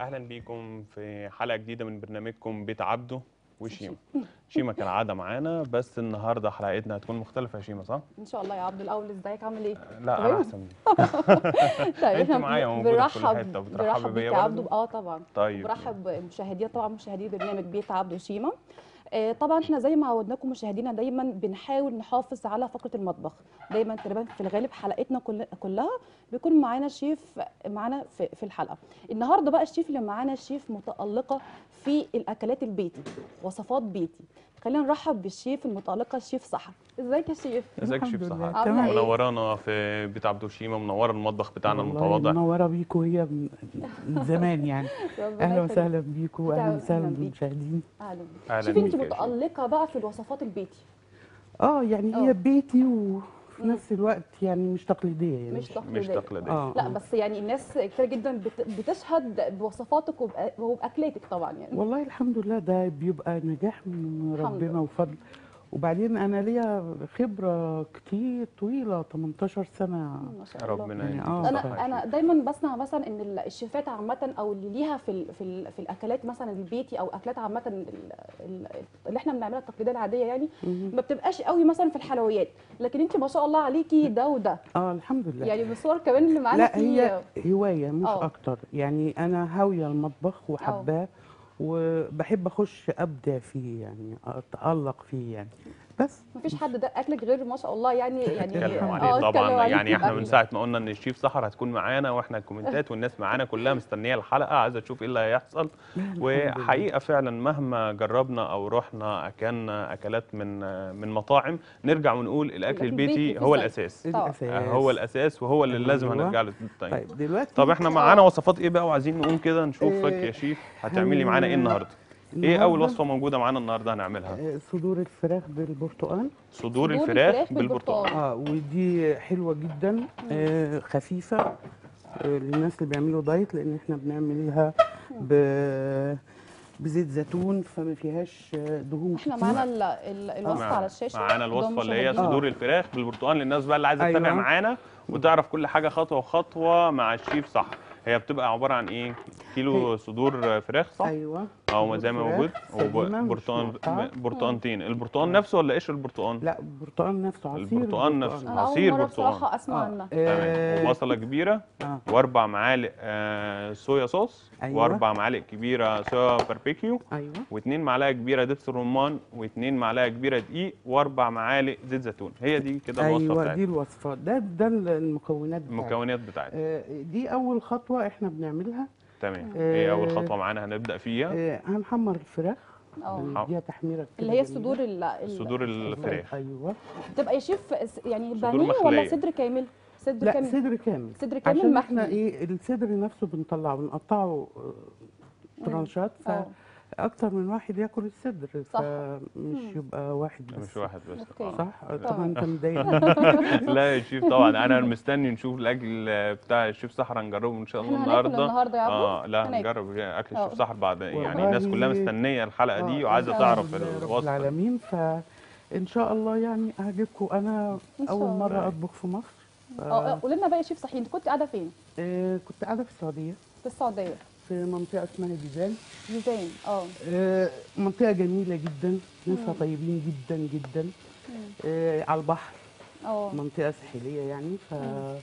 اهلا بيكم في حلقه جديده من برنامجكم بيت عبده وشيما شيما كالعاده معانا بس النهارده حلقتنا هتكون مختلفه يا شيما صح ان شاء الله يا عبد الاول ازيك عامل ايه لا تمام؟ انا احسن منك طيب أنت احنا معايا موجودة في كل بنرحب حتة، بترحبي بنرحب بيا بيك يا برضه؟ عبده اه طبعا طيب برحب بمشاهدينا طبعا مشاهدي برنامج بيت عبده وشيما آه، طبعا احنا زي ما عودناكم مشاهدينا دايما بنحاول نحافظ على فقره المطبخ دايما تقريبا في الغالب حلقتنا كل- كلها بيكون معانا شيف معانا في, في الحلقه النهارده بقى الشيف اللي معانا شيف متالقه في الاكلات البيتي وصفات بيتي خلينا نرحب بالشيف المتالقه الشيف سحر ازيك يا شيف ازيك يا الحمد شيف لله. صحات عاملة إيه؟ منورانا في بيت عبده وشيما منوره المطبخ بتاعنا والله المتواضع منوره بيكو هي من من زمان يعني ربنا اهلا يخليك. وسهلا بيكو اهلا أهلا وسهلا بيك. بالمشاهدين اهلا بيك اهلا شوفي انت بيك يا شيف. متالقه بقى في الوصفات البيتي اه يعني آه. هي بيتي وفي مم. نفس الوقت يعني مش تقليديه يعني مش مش تقليديه تقليديه اه لا بس يعني الناس كتير جدا بت- بتشهد بوصفاتك وبأ- وباكلاتك طبعا يعني والله الحمد لله ده بيبقى نجاح من الحمد ربنا لله. وفضل وبعدين انا ليا خبره كتير طويله 18 سنه ما شاء الله ربنا يعني يديك آه. الصحة يا انا انا شيف. دايما بسمع مثلا ان ال- الشيفات عامه او اللي ليها في ال في, ال في الاكلات مثلا البيتي او اكلات عامه ال- ال- اللي احنا بنعملها التقليديه العاديه يعني مهم. ما بتبقاش قوي مثلا في الحلويات لكن انت ما شاء الله عليكي ده وده اه الحمد لله يعني بالصور كمان اللي معانا لا في هي هوايه مش آه. اكتر يعني انا هاويه المطبخ وحباه وبحب اخش ابدع فيه يعني اتالق فيه يعني بس مفيش حد ده اكلك غير ما شاء الله يعني يعني اتكلموا آه، عليه اتكلموا طبعا عليكي يعني احنا من بأكلك. ساعه ما قلنا ان الشيف سحر هتكون معانا واحنا الكومنتات والناس معانا كلها مستنيه الحلقه عايزه تشوف ايه اللي هيحصل وحقيقه فعلا مهما جربنا او رحنا اكلنا اكلات من من مطاعم نرجع ونقول الاكل الأكل البيتي البيتي هو فيه الاساس طبعاً. الاساس هو الاساس وهو اللي لازم أيوة. هنرجع له تاني طيب دلوقتي طب احنا معانا وصفات ايه بقى وعايزين نقوم كده نشوفك إيه، يا شيف هتعملي معانا ايه هن- النهارده ايه اول النهاردة، وصفه موجوده معانا النهارده هنعملها آه، صدور الفراخ بالبرتقال صدور صدور الفراخ الفراخ بالبرتقال. بالبرتقال اه ودي حلوه جدا آه خفيفه آه للناس اللي بيعملوا دايت لان احنا بنعملها ب بزيت زيتون فما فيهاش آه، دهون احنا كتير. معانا ال- ال- الوصفه معانا- على الشاشه معانا قدام الوصفه اللي هي مشاهدينا. صدور الفراخ بالبرتقال للناس بقى اللي عايزه أيوة. تتابع معانا وتعرف كل حاجه خطوه وخطوه مع الشيف صح هي بتبقى عباره عن ايه كيلو صدور فراخ صح ايوه او زي ما فراخ موجود سليمة، مش وبرتقان مقطعة. برتقانتين البرتقان نفسه ولا قشر البرتقان لا البرتقال نفسه عصير البرتقال نفسه. انا اول عصير مره برتقال. بصراحه اسمع عنها تمام آه وبصله كبيره آه. واربع معالق آه، صويا صوص أيوة. واربع معالق كبيره صويا باربيكيو ايوه واثنين معلقه كبيره دبس الرمان واثنين معلقه كبيره دقيق واربع معالق زيت زيتون هي دي كده الوصفه ايوه بتاعتنا دي الوصفه ده ده المكونات بتاعتها. المكونات بتاعتنا آه دي اول خطوه احنا بنعملها تمام آه، ايه اول خطوه معانا هنبدا فيها آه هنحمر الفراخ اه نديها تحميره كده اللي هي جميلة. صدور ال- ال- صدور الفراخ ايوه بتبقى يا شيف س- يعني صدور بانيه مخلية. ولا صدر كامل صدر لا كامل صدر كامل صدر كامل عشان احنا مخلي ايه الصدر نفسه بنطلعه بنقطعه آه، ترانشات اه فاكتر من واحد ياكل الصدر صح. فمش مم. يبقى واحد بس مش واحد بس أوكي. آه. صح طبعاً. طبعا انت مضايق لا يا شيف طبعا انا مستني نشوف الاكل بتاع الشيف سحر هنجربه ان شاء الله احنا هناكل النهارده النهارده يا عبد اه لا هناكل. هنجرب اكل آه. الشيف سحر بعد يعني والله الناس كلها مستنيه الحلقه دي آه، وعايزه إن تعرف شاء الله رب الوصفه دي. العالمين فان شاء الله يعني اعجبكم انا إن شاء اول الله. مره اطبخ في مصر ف- اه قول لنا بقى يا شيف صحيح انت كنت قاعده فين آه، كنت قاعده في السعوديه في السعوديه في منطقه اسمها جيزان ميزان اه آه، منطقه جميله جدا ناسها طيبين جدا جدا آه، على البحر اه منطقه ساحليه يعني ف آه،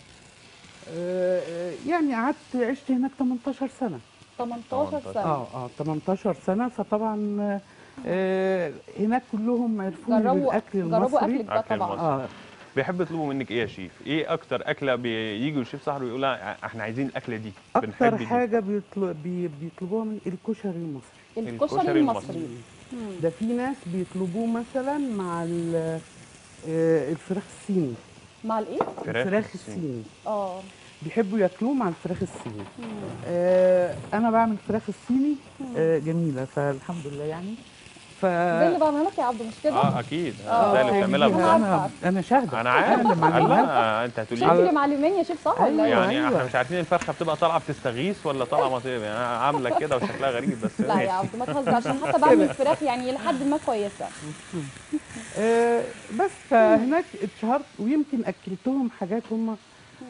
آه، يعني قعدت عشت هناك 18 سنه 18 سنه اه اه 18 سنه فطبعا آه، آه، هناك كلهم عرفوني جربوا بالاكل جربوا المصري اكلك بقى أكل طبعا المصري. اه بيحب يطلبوا منك ايه يا شيف ايه اكتر اكله بييجوا الشيف سحر ويقول لها احنا عايزين الاكله دي بنحب اكتر دي حاجه بيطلب بي بيطلبوها من الكشري المصري الكشري الكشري المصري مم. ده في ناس بيطلبوه مثلا مع ال- آه، الفراخ الصيني مع الايه الفراخ الصيني. الصيني اه بيحبوا ياكلوه مع الفراخ الصيني مم. آه انا بعمل فراخ الصيني آه جميله فالحمد لله يعني ف زي اللي بعملها لك يا عبد مش كده اه اكيد آه. زي اللي بتعملها أنا بالظبط عارفة. انا انا شاهده انا عارف اللي معلمها لك. لا انت هتقولي شايف لي اللي معلمين يا شيف صح ولا أيوة. ايه يعني أيوة. احنا مش عارفين الفرخه بتبقى طالعه بتستغيث ولا طالعه مطيب يعني عامله كده وشكلها غريب بس لا يا عبد ما تهزرش أنا حتى بعمل فراخ يعني لحد ما كويسه آه بس فهناك اتشهرت ويمكن اكلتهم حاجات هم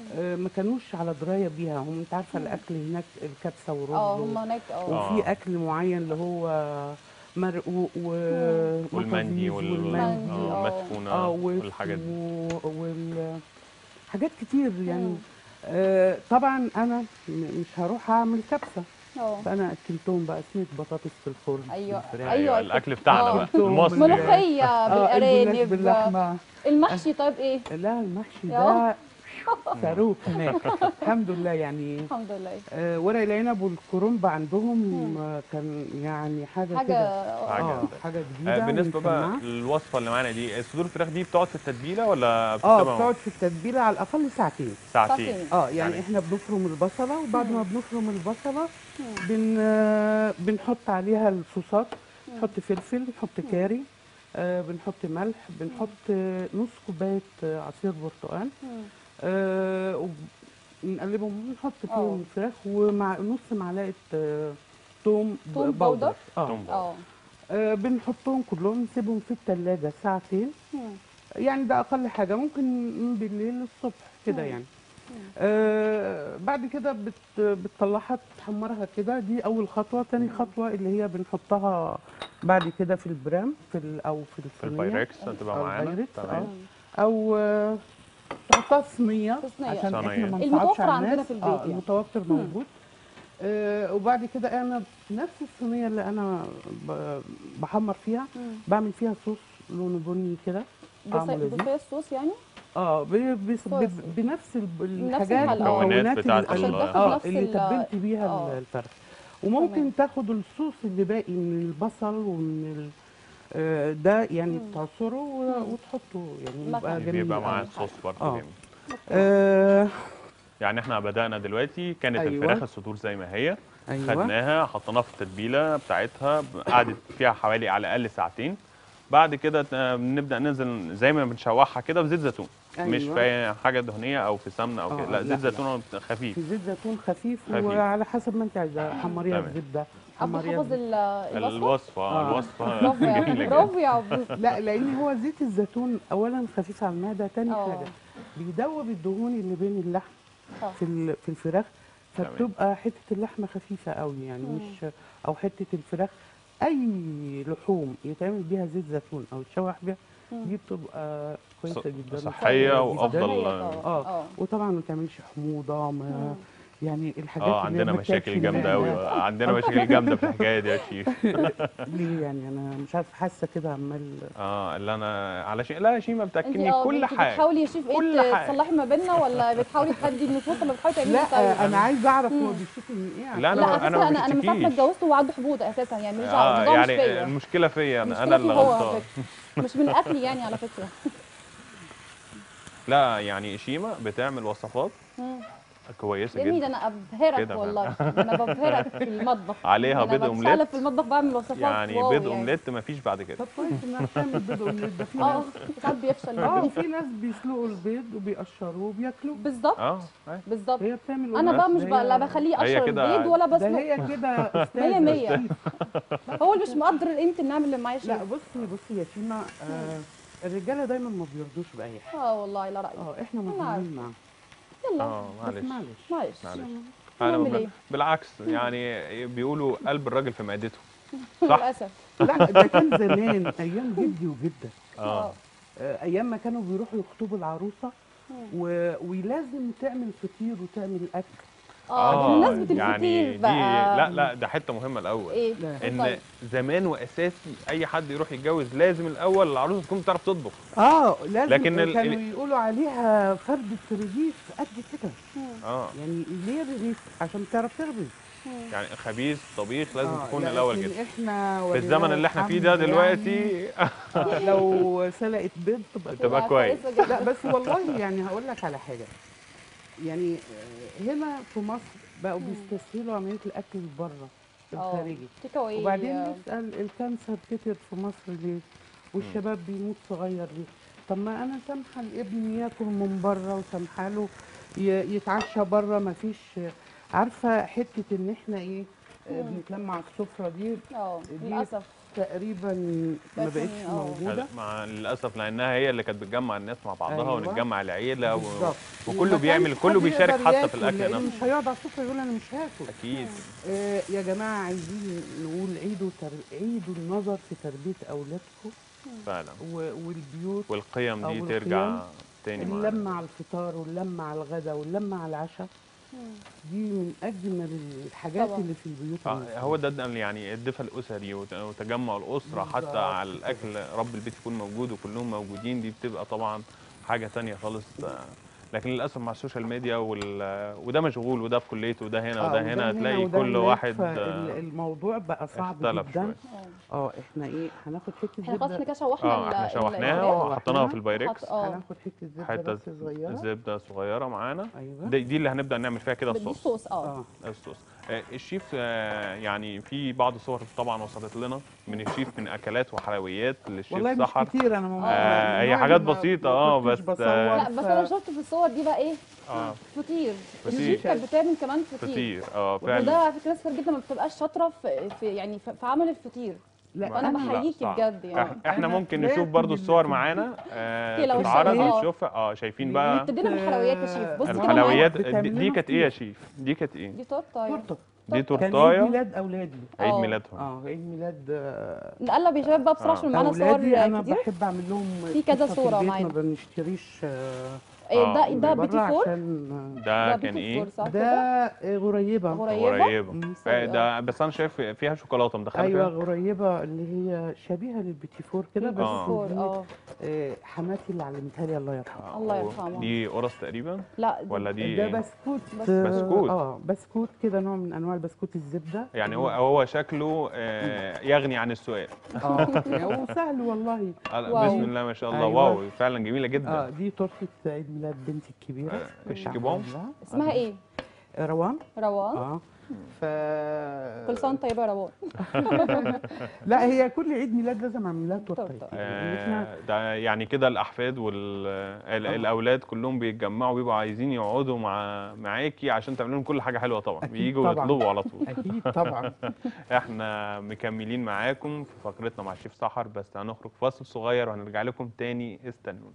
آه، ما كانوش على درايه بيها هم انت عارفه الاكل هناك الكبسه ورز اه و- هم هناك اه آه. وفي اكل معين اللي هو مرقوق و والمندي مكازيز وال والمندي، آه، آه. مدفونه اه و- والحاجات دي و- وال حاجات كتير يعني مم. آه طبعا انا م- مش هروح اعمل كبسه اه فانا اكلتهم بقى صينيه بطاطس في الفرن أيوة. بالفراخ. أيوة. ايوه الاكل بتاعنا آه. بقى قلتهم المصري من- ملوخيه اه الجلاش بالارانب باللحمه المحشي طيب ايه لا المحشي يا. ده صاروخ هناك الحمد لله يعني الحمد لله آه ورق العنب والكرنب عندهم آه كان يعني حاجه حاجه كده حاجة اه كده. حاجه آه، جديده بالنسبه بقى ونسمعها. للوصفه اللي معانا دي صدور الفراخ دي بتقعد في التتبيله ولا اه بتسيبها بتقعد في التتبيله على الاقل ساعتين ساعتين ساعتين. اه يعني, يعني- احنا بنفرم البصله وبعد ما بنفرم البصله بن آه، بنحط عليها الصوصات نحط فلفل نحط كاري آه بنحط ملح بنحط آه، نص كوبايه آه، عصير برتقال مم. آه وب- نقلبهم ونحط آه. فيهم الفراخ ومع نص معلقه آه توم ب- توم باودر؟ اه توم باودر. اه آه، بنحطهم كلهم نسيبهم في التلاجة ساعتين مم. يعني ده اقل حاجه ممكن من بالليل للصبح كده مم. يعني آه بعد كده بت بتطلعها تحمرها كده دي اول خطوه تاني خطوه اللي هي بنحطها بعد كده في البرام في ال او في في الصينيه البايركس هتبقى أو معانا البايركس، آه. تمام او آه، تحطها في صينيه في صينية. عشان صينية. احنا ما نصعبش المتوفر على عندنا الناس في البيت اه يعني. المتوفر موجود آه وبعد كده انا في نفس الصينيه اللي انا ب- بحمر فيها مم. بعمل فيها صوص لونه بني كده طعمه بص- لذيذ. بصوص الصوص يعني اه ب- بس- صوص. ب- بنفس الب- الحاجات الحلقة. المكونات المكونات بتاعت اللي- ال- عشان تاخد اه نفس اللي ال- تبلت بيها آه. ال- الفرخ وممكن تمام. تاخد الصوص اللي باقي من البصل ومن ال... آه، ده يعني مم. تعصره و- مم. وتحطه يعني مثلاً. يبقى جميل بيبقى أوي. معاه الصوص برضه آه. جميل آه يعني احنا بدأنا دلوقتي كانت أيوة. الفراخ الصدور زي ما هي ايوه خدناها حطيناها في التتبيله بتاعتها قعدت فيها حوالي على الاقل ساعتين بعد كده آه، بنبدا ننزل زي ما بنشوحها كده بزيت زيتون مش أيوة. في حاجه دهنيه او في سمنه او آه، كده لا لا، زيت لا. زيتون خفيف في زيت زيتون خفيف, خفيف. وعلى حسب ما انت عايزه حمريها تمام. بزبده عبد حمريها حافظ بزبدة. ال- الوصفه الوصفه آه. الوصفه برافو يا جميله جدا برافو يا عبد لا لان هو زيت الزيتون اولا خفيف على المعده تاني آه. حاجه بيدوب الدهون اللي بين اللحم صح. في ال- في الفراخ تمام. فبتبقى حته اللحمه خفيفه قوي يعني مم. مش او حته الفراخ اي لحوم يتعمل بيها زيت زيتون او يتشوح بيها مم. دي بتبقى كويسه ص- جدا صحية وكويسة جداً. وأفضل. اه اه اه وطبعا ما تعملش حموضه ما مم. يعني الحاجات اه اللي هي عندنا ما مشاكل تاكلش جامده قوي منها. عندنا مشاكل جامده في الحكايه دي يا شيف ليه يعني انا مش عارفه حاسه كده عمال اه اللي انا علشان لا يا شيماء انت بتاكلني اه كل انت حاجه بتحاولي يا شيف كل ايه حاجة. تصلحي ما بيننا ولا بتحاولي تهدي النفوس ولا بتحاولي تعملي لا إيه طيب؟ انا عايزه اعرف هو بيشتكي من ايه لا، لا أنا- اساسا أنا ما انا انا من ساعه ما بشتكيش. اتجوزت هو عنده حبوب اساسا يعني مش اه الموضوع مش يعني فيا المشكله فيا انا المشكلة انا فيه اللي هو على غلطان فكرة. مش من اكلي يعني على فكره لا يعني شيماء بتعمل وصفات مم. كويسه جميل جدا انا ابهرك كده فعلا. والله انا ببهرك في المطبخ عليها انا بيض بشتغل اومليت في المطبخ بعمل وصفات يعني واو بيض اومليت مفيش بعد كده طب كويس انك بتعمل بيض اومليت ده في اه ناس ساعات بيفشل اه مني. في ناس بيسلقوا البيض وبيقشروه وبياكلوه بالظبط اه أيوة. بالظبط هي بتعمل انا بقى مش ده بقى لا هي- بخليه هي يقشر كده البيض ولا ده بسلق هي كده استاذة مية مية. شيف. هو اللي مش مقدر قيمه النعم اللي معايا لا شيف بصي بصي يا شيماء آه الرجاله دايما ما بيرضوش باي حاجه اه والله لا رايي اه احنا أنا مظلومين معاهم يلا اه بس معلش معلش معلش معلش. نعمل انا إيه؟ ب- بالعكس يعني بيقولوا قلب الراجل في معدته صح للاسف لا ده كان زمان ايام جدي وجدك اه آه، ايام ما كانوا بيروحوا يخطبوا العروسه و... ولازم تعمل فطير وتعمل اكل اه بمناسبه يعني الفطير دي بقى لا لا ده حته مهمه الاول ايه لا. ان اتفضل. زمان واساسي اي حد يروح يتجوز لازم الاول العروسه تكون بتعرف تطبخ اه لازم لكن لكن ال- كانوا ال- يقولوا عليها فردة رغيف قد كده اه يعني ليه رغيف عشان تعرف ترغي يعني خبيث طبيخ لازم آه، تكون لكن الاول كده احنا في ولله الزمن اللي احنا فيه ده الحمد دلوقتي يعني آه، لو سلقت بيض تبقى تبقى كويس. كويسة جدا. لا بس والله يعني هقول لك على حاجه يعني آه، هنا في مصر بقوا بيستسهلوا عمليه الاكل بره اه الخارجي تيك أواي، وبعدين آه، نسال الكانسر كتر في مصر ليه والشباب بيموت صغير ليه طب ما انا سامحه لابني ياكل من بره وسامحه له ي- يتعشى بره ما فيش عارفه حته ان احنا ايه آه، بنتلم على السفره دي اه دي للاسف تقريبا ما بس بقتش إن- آه. موجوده مع للاسف لانها هي اللي كانت بتجمع الناس مع بعضها أيوة. ونتجمع العيله و... بالظبط وكله وما بيعمل كانش كله حد بيشارك يقدر حتى في ياكل، الاكل لأنه نفسه مش هيقعد على السفره يقول انا مش هاكل اكيد آه يا جماعه عايزين نقول عيدوا تر... عيدوا النظر في تربيه اولادكم فعلا و... والبيوت والقيم أو دي القيم ترجع تاني معانا. اللمة على الفطار واللمة على الغداء واللمة على العشاء دي من اجمل الحاجات طبعاً. اللي في البيوت آه، المصرية. هو ده ده يعني الدفء الاسري وت- وتجمع الاسره حتى بالظبط على الاكل رب البيت يكون موجود وكلهم موجودين دي بتبقى طبعا حاجه تانية خالص آه، لكن للاسف مع السوشيال ميديا وال... وده مشغول وده في كليته وده هنا آه، وده هنا هتلاقي وده كل هناك، واحد آه، فالموضوع بقى صعب اختلف جدا شويه اه احنا ايه هناخد حته احنا خلاص زبده احنا كده شوحنا اه ال- احنا ال- شوحناها الفراخ. وحطيناها في البايركس حط- اه هناخد حته زبده حته بس صغيره زبده صغيره معانا ايوه دي, دي اللي هنبدا نعمل فيها كده دي الصوص صوص اه اه الصوص آه، الشيف آه، يعني في بعض الصور طبعا وصلت لنا من الشيف من اكلات وحلويات للشيف والله مش سحر كتير انا ما آه، هي ما- حاجات ما- بسيطة، ما آه، كنتش بس، بصور، آه، لا بس انا ف- شفت في الصور دي بقى ايه اه فطير فطير. الشيف كانت بتعمل كمان فطير فطير اه وده فعلا على فكره ناس كتير جدا ما بتبقاش شاطره في, في يعني في في عمل الفطير لا فانا لا، بحييكي صعب. بجد يعني إح- احنا أنا ممكن باكل نشوف برضو ال- الصور معانا آه لو تتعرض شايفين. ونشوفها اه شايفين بقى بتدينا من الحلويات يا شيف بص كده الحلويات معايا. دي, دي كانت ايه يا شيف دي كانت ايه دي تورته يعني. تورته دي كان عيد تورتايه ميلاد اولادي عيد آه. ميلادهم اه عيد ميلاد آه، نقلب يا شباب بقى بسرعه آه. عشان معانا صور اولادي انا كتير بحب اعمل لهم في كذا قصة صورة البيت، معانا. ما بنشتريش آه، إيه ده آه. ده من بيتي بره فور عشان ده بيتي كان ايه فور صح ده كده آه، غريبه قريبه قريبه مم. آه، ده بس انا شايف فيها شوكولاته مدخله ايوه فيها غريبه اللي هي شبيهه للبيتي فور كده بيتي بس آه. فور دي، اه آه، حماتي اللي علمتها لي الله يرحمها آه، الله و- يرحمه. دي قرص تقريبا لا ولا دي ده إيه؟ بسكوت بس- آه، بسكوت. اه بسكوت كده نوع من انواع البسكوت الزبده يعني هو هو شكله آه، يغني عن السؤال اه وسهل والله آه، واو. بسم الله ما شاء الله أيوة. واو فعلا جميله اه جدا دي تورته عيد ميلاد بنتي الكبيره آه، الشيكيبون اسمها ايه روان روان اه ف كل سنه وانت طيبه يا روان لا هي كل عيد ميلاد لازم اعمل لها تورته تورتة. يعني احنا آه، ده يعني كده الاحفاد والاولاد كلهم بيتجمعوا بيبقوا عايزين يقعدوا مع معاكي عشان تعملوا لهم كل حاجه حلوه طبعا أكيد بييجوا طبعاً. يطلبوا على طول اكيد طبعا احنا مكملين معاكم في فقرتنا مع الشيف سحر بس هنخرج فاصل صغير وهنرجع لكم تاني استنونا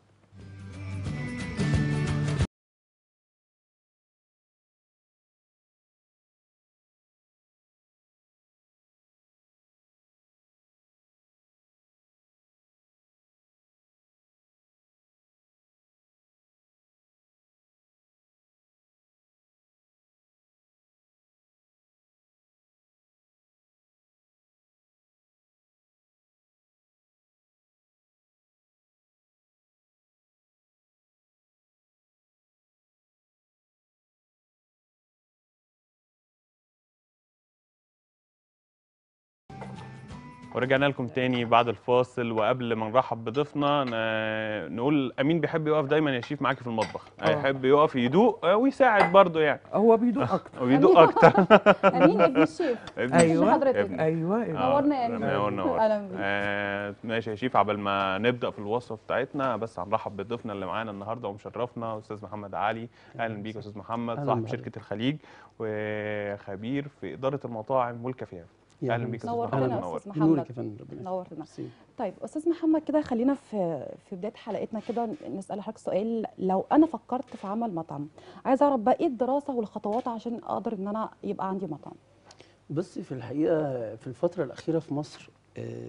ورجعنا لكم تاني بعد الفاصل وقبل ما نرحب بضيفنا ن- نقول امين بيحب يقف دايما يا شيف معاكي في المطبخ آه. يحب يقف يدوق ويساعد برضه يعني هو بيدوق اكتر ويدوق اكتر امين ابن الشيف أيوة. حضرتك ابن. ايوه آه، نورنا يا أمين. نورنا نورنا. أهلا بيك. آه ماشي يا شيف عبل ما نبدا في الوصفه بتاعتنا بس هنرحب بضيفنا اللي معانا النهارده ومشرفنا استاذ محمد علي اهلا بيك يا استاذ محمد أهلاً صاحب بحضرتك. شركه الخليج وخبير في اداره المطاعم والكافيهات يا اهلا بيك يا استاذ نورتنا محمد يا منور استاذ نورك محمد يا فندم ربنا يخليك. نورتنا ميرسي. طيب استاذ محمد كده خلينا في في بدايه حلقتنا كده نسال حضرتك سؤال لو انا فكرت في عمل مطعم عايز اعرف بقى ايه الدراسه والخطوات عشان اقدر ان انا يبقى عندي مطعم بصي في الحقيقه في الفتره الاخيره في مصر آه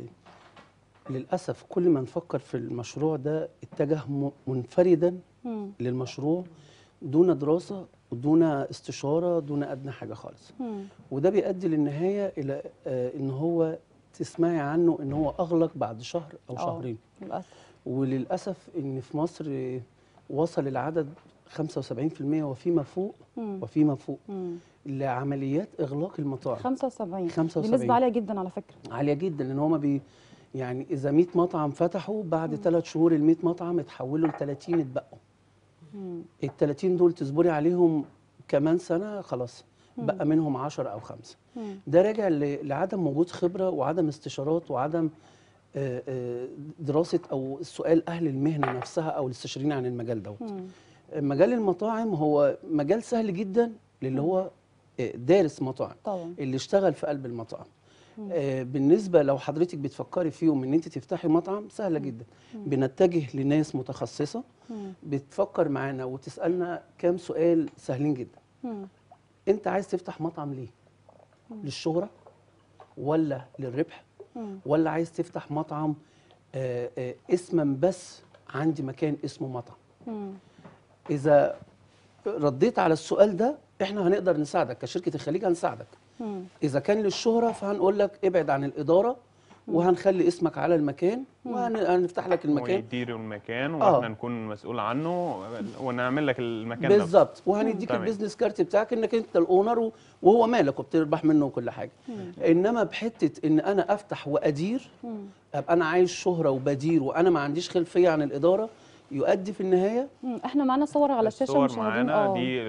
للاسف كل ما نفكر في المشروع ده اتجه م- منفردا مم. للمشروع دون دراسه ودون استشاره دون ادنى حاجه خالص مم. وده بيؤدي للنهايه الى آه ان هو تسمعي عنه ان هو اغلق بعد شهر او آه. شهرين للاسف وللاسف ان في مصر آه، وصل العدد 75% وفيما فوق مم. وفيما فوق مم. لعمليات اغلاق المطاعم 75 75. دي نسبه عاليه جدا على فكره عاليه جدا لان هما بي يعني اذا 100 مطعم فتحوا بعد ثلاث شهور ال 100 مطعم اتحولوا ل 30 اتبقوا مم. ال 30 دول تصبري عليهم كمان سنه خلاص بقى منهم 10 او خمسه مم. ده راجع ل- لعدم وجود خبره وعدم استشارات وعدم آه، آه، دراسه او سؤال اهل المهنه نفسها او الاستشاريين عن المجال دوت مم. مجال المطاعم هو مجال سهل جدا للي هو آه، دارس مطاعم طبعا اللي اشتغل في قلب المطعم آه بالنسبه لو حضرتك بتفكري فيهم ان انت تفتحي مطعم سهله جدا بنتجه لناس متخصصه مم. بتفكر معانا وتسالنا كام سؤال سهلين جدا مم. انت عايز تفتح مطعم ليه للشهره ولا للربح مم. ولا عايز تفتح مطعم آه آه اسما بس عندي مكان اسمه مطعم مم. اذا رديت على السؤال ده احنا هنقدر نساعدك كشركه الخليج هنساعدك مم. اذا كان للشهره فهنقول لك ابعد عن الاداره وهنخلي اسمك على المكان وهنفتح لك المكان ويديروا المكان آه. واحنا نكون مسؤول عنه ونعمل لك المكان نفسه بالظبط وهنديك تمام. البيزنس كارت بتاعك انك انت الاونر و- وهو مالك وبتربح منه وكل حاجه انما بحته ان انا افتح وادير مم. ابقى انا عايز شهره وبدير وانا ما عنديش خلفيه عن الاداره يؤدي في النهايه مم. احنا معانا صور على الشاشه الصور مشاهدين معانا اه دي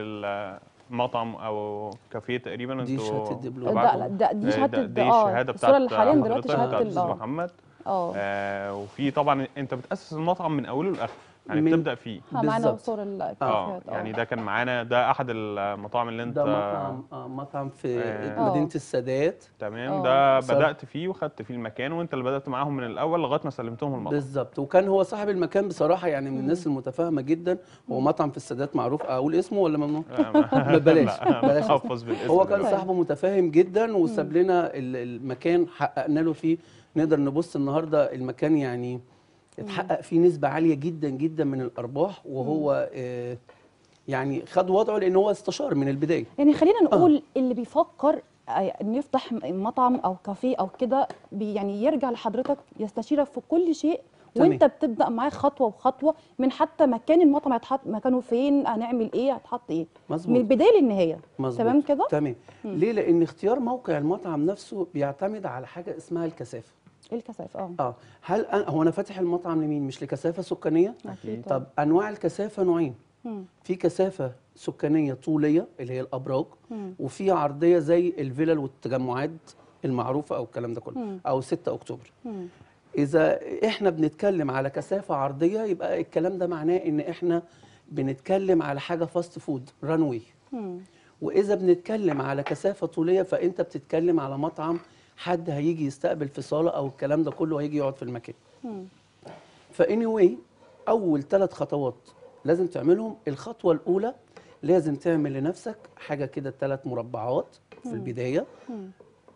المطعم او كافيه تقريبا دي انتوا شهادة الدبلوم. لا لا ده دي آه، شهاده ده- دي اه الشهاده بتاعت الصوره اللي حاليا دلوقتي حضرتك شهاده بتاعت ال- أستاذ اه محمد اه آه وفي طبعا انت بتاسس المطعم من اوله لاخره يعني من- بتبدا فيه آه، معانا بالظبط. صور اه الكافيهات يعني ده كان معانا ده احد المطاعم اللي انت ده مطعم آه مطعم في آه. مدينه آه. السادات تمام آه. ده صار- بدات فيه وخدت فيه المكان وانت اللي بدات معاهم من الاول لغايه ما سلمتهم المطعم بالظبط وكان هو صاحب المكان بصراحه يعني من الناس المتفاهمه جدا هو مطعم في السادات معروف اقول اسمه ولا ممنوع لا، بلاش، لا، بلاش. حفظ بالاسم هو كان دلوقتي. صاحبه متفاهم جدا وساب لنا ال- المكان حققنا له فيه نقدر نبص النهارده المكان يعني اتحقق فيه نسبه عاليه جدا جدا من الارباح وهو آه يعني خد وضعه لان هو استشار من البدايه يعني خلينا نقول اللي بيفكر آه، انه يفتح مطعم او كافيه او كده بي- يعني يرجع لحضرتك يستشيرك في كل شيء تمام. وانت بتبدا معاه خطوه بخطوه من حتى مكان المطعم هيتحط مكانه فين هنعمل ايه هتحط ايه من مظبوط البدايه للنهايه مظبوط تمام كده تمام ليه لان اختيار موقع المطعم نفسه بيعتمد على حاجه اسمها الكثافه ايه الكثافه اه اه هل أنا هو انا فاتح المطعم لمين مش لكثافه سكانيه اكيد طب انواع الكثافه نوعين مم. في كثافه سكانيه طوليه اللي هي الابراج مم. وفي عرضيه زي الفلل والتجمعات المعروفه او الكلام ده كله مم. او 6 اكتوبر مم. اذا احنا بنتكلم على كثافه عرضيه يبقى الكلام ده معناه ان احنا بنتكلم على حاجه فاست فود رانوي مم. واذا بنتكلم على كثافه طوليه فانت بتتكلم على مطعم حد هيجي يستقبل في صاله او الكلام ده كله هيجي يقعد في المكان مم. فاني واي اول ثلاث خطوات لازم تعملهم الخطوه الاولى لازم تعمل لنفسك حاجه كده ثلاث مربعات في البدايه مم.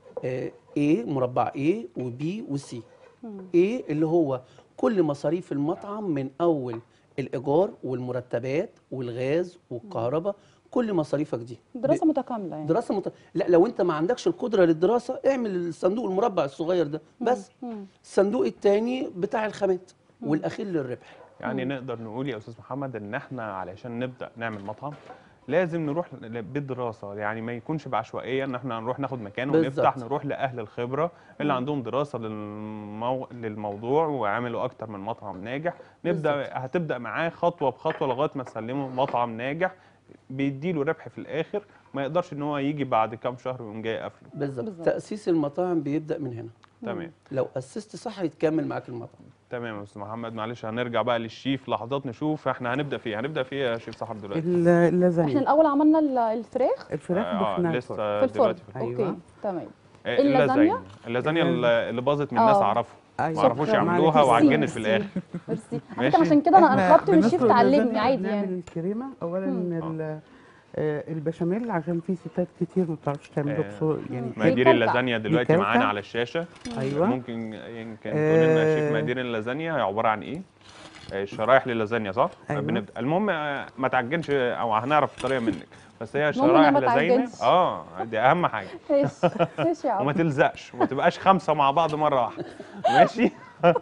آه A مربع A وB وC مم. A اللي هو كل مصاريف المطعم من اول الايجار والمرتبات والغاز والكهرباء كل مصاريفك دي دراسه متكامله يعني دراسه مت... لا لو انت ما عندكش القدره للدراسه اعمل الصندوق المربع الصغير ده بس مم. الصندوق الثاني بتاع الخامات والاخير للربح يعني نقدر نقول يا استاذ محمد ان احنا علشان نبدا نعمل مطعم لازم نروح ل- بالدراسه يعني ما يكونش بعشوائيه ان احنا نروح ناخد مكان ونفتح بالظبط. نروح لاهل الخبره اللي عندهم دراسه للمو... للموضوع وعملوا اكتر من مطعم ناجح نبدا بالظبط. هتبدا معاه خطوه بخطوه لغايه ما تسلمه مطعم ناجح بيديله ربح في الاخر ما يقدرش ان هو يجي بعد كام شهر ويقوم جاي قافله بالظبط بالظبط. تاسيس المطاعم بيبدا من هنا تمام لو اسست صح يتكمل معاك المطعم تمام يا استاذ محمد معلش هنرجع بقى للشيف لحظات نشوف احنا هنبدا في ايه هنبدا في ايه يا شيف سحر دلوقتي ال- احنا اللازانيا الاول عملنا ال- الفراخ الفراخ آه بخناقة لسه في الفرن دلوقتي في أيوة. اوكي تمام آه، اللازانيا؟ اللازانيا اللي اللي باظت من الناس آه. اعرفها ما أيوة. عرفوش شكراً. يعملوها معلش. وعجنت في ميرسي. الاخر ميرسي ماشي. على عشان كده انا إحنا طلبت من الشيف بنسلق تعلمني اللازانيا عادي بنعمل يعني الكريمه اولا مم. ال- آه، البشاميل عشان في ستات كتير ما بتعرفش تعمله آه. بصوره يعني مم. مقادير بيكلكع. اللازانيا دلوقتي بيكلكع. معانا على الشاشه ايوه ممكن يمكن تقول لنا يا شيف آه. مقادير اللازانيا هي عباره عن ايه آه، شرايح للازانيا صح أيوة. بنبدا المهم آه، ما تعجنش او هنعرف الطريقه منك بس هي المهم شرايح إنها ما لازانيا تعجنش. اه دي اهم حاجه ماشي ماشي يا وما عم تلزقش وما تبقاش خمسه مع بعض مره واحده ماشي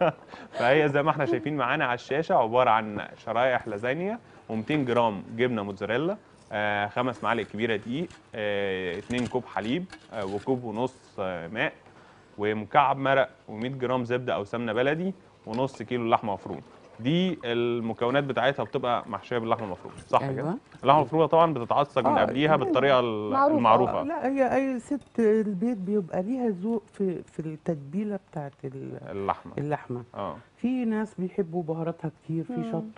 فهي زي ما احنا شايفين معانا على الشاشه عباره عن شرايح لازانيا و200 جرام جبنه موتزاريلا آه خمس معالق كبيره دقيق آه 2 كوب حليب آه وكوب ونص آه ماء ومكعب مرق و100 جرام زبده او سمنه بلدي ونص كيلو لحمه مفرومه دي المكونات بتاعتها بتبقى محشيه باللحمه المفرومه صح كده أيوة. اللحمه المفرومه طبعا بتتعصج من آه، قبليها لا، بالطريقه معروفة. المعروفه لا هي اي ست البيت بيبقى ليها ذوق في في التتبيله بتاعت ال- اللحمه اللحمه اه في ناس بيحبوا بهاراتها كتير في مم. شطه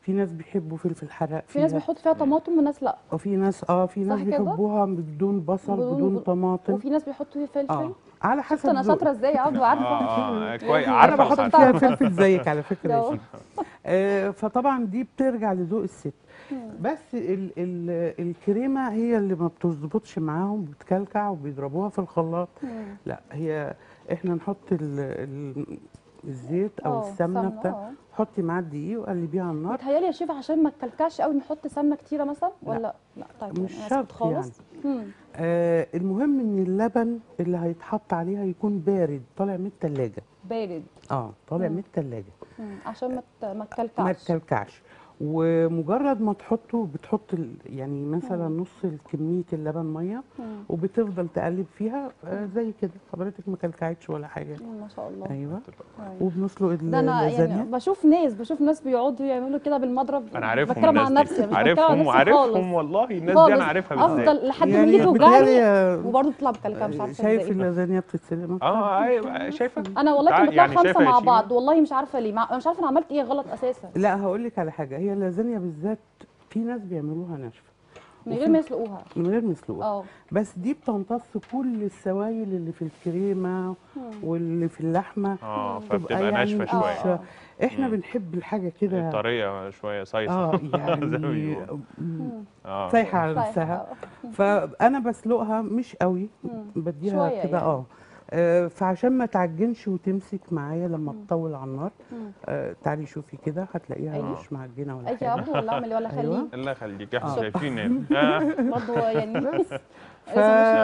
في ناس بيحبوا فلفل حراق في ناس فيها بيحط فيها طماطم وناس لا وفي ناس اه في ناس صح كده؟ بيحبوها بدون بصل بدون- بدون طماطم وفي ناس بيحطوا فيها فلفل اه على شفت حسب انا ذوق. شاطره ازاي يا عبدو عارفه اه اه كويس يعني انا عارفه بحط وساعات. فيها فلفل زيك على فكره يا ده. شيخ. آه فطبعا دي بترجع لذوق الست بس ال ال الكريمه هي اللي ما بتظبطش معاهم بتكلكع وبيضربوها في الخلاط لا هي احنا نحط ال ال الزيت او آه، السمنه سمنة، بتاع آه. حطي معاه الدقيق وقلبيها على النار متهيألي يا شيف عشان ما تكلكعش قوي نحط سمنه كتيره مثلا ولا لا طيب مش أنا شرط اسكت خالص مم. آه المهم ان اللبن اللي هيتحط عليها يكون بارد طالع من التلاجة بارد اه طالع من التلاجة مم. عشان ما ت- ما ما تكلكعش تكلكعش ومجرد ما تحطه بتحط ال- يعني مثلا نص كميه اللبن ميه مم. وبتفضل تقلب فيها آه زي كده حضرتك ما كلكعتش ولا حاجه مم، ما شاء الله ايوه أيوة. وبنسلق ده انا يعني اللازانيا بشوف ناس بشوف ناس بيقعدوا يعملوا كده بالمضرب انا عارفهم بتكلم عن الناس نفسي دي مش بتكلم عن عارفهم نفسي وعارفهم خالص. والله الناس دي خالص. انا عارفها بالذات افضل لحد ما يعني ايدي توجعني بتهيألي- وبرضه تطلع بكلكعه مش عارفه شايف ازاي اللازانيا بتتسلق ما اه ايوه شايفه انا والله كنت تع- بطلع يعني شايفة خمسه يا مع شيماء؟ بعض والله مش عارفه ليه مع... مش عارفه انا عملت ايه غلط اساسا لا هقول لك على حاجه هي اللازانيا بالذات في ناس بيعملوها ناشفه من غير ما يسلقوها من غير ما يسلقوها اه بس دي بتمتص كل السوائل اللي في الكريمه واللي في اللحمه اه تبقى فبتبقى يعني ناشفه مش- شويه احنا مم. بنحب الحاجه كده طريه شويه صيصه اه زي ما يعني بيقولوا. م- اه سايحه على صحيح. نفسها آه. فانا بسلقها مش قوي مم. بديها شوية كده يعني. اه آه، فعشان ما تعجنش وتمسك معايا لما تطول على النار مم. آه تعالي شوفي كده هتلاقيها أيوة. مش معجنه ولا اي يا حاجه عبدو ولا اعمل إيه ولا أيوة. خليه الله يخليك احنا آه. شايفين هنا. آه. برضه يعني ف...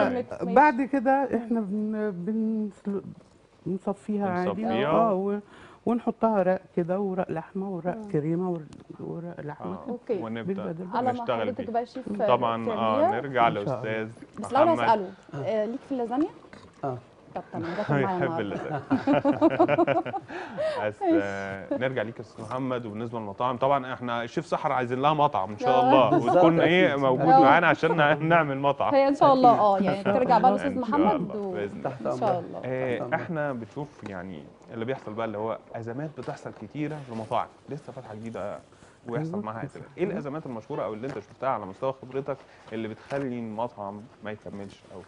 بعد كده احنا بن... بنسل... بنصفيها عادي بنصفيها. اه و... ونحطها رق كده ورق لحمه ورق مم. كريمه ور- ورق لحمه آه. كده. اوكي ونبدا بالبدل. على ما نشتغل حضرتك فيه بقى شيف طبعا اه تعمليها. نرجع إن شاء الله. لاستاذ بس الاول محمد هساله آه، ليك في اللازانيا اه طب تمام ده معايا يحب النهارده اللسان بس آه، نرجع ليك يا استاذ محمد وبالنسبه للمطاعم طبعا احنا الشيف سحر عايزين لها مطعم ان شاء آه. الله بالظبط، وتكون ايه أكيد. موجود آه. معانا عشان نع- نعمل مطعم هي ان شاء الله اه يعني ترجع بقى إن الاستاذ شاء محمد الله، و... بإذن الله. تحت ان شاء امرك الله آه، تمام. احنا بتشوف يعني اللي بيحصل بقى اللي هو ازمات بتحصل كتيره في المطاعم لسه فاتحه جديده ويحصل أيوة. معاها أزمات. ايه الازمات المشهوره او اللي انت شفتها على مستوى خبرتك اللي بتخلي المطعم ما يكملش او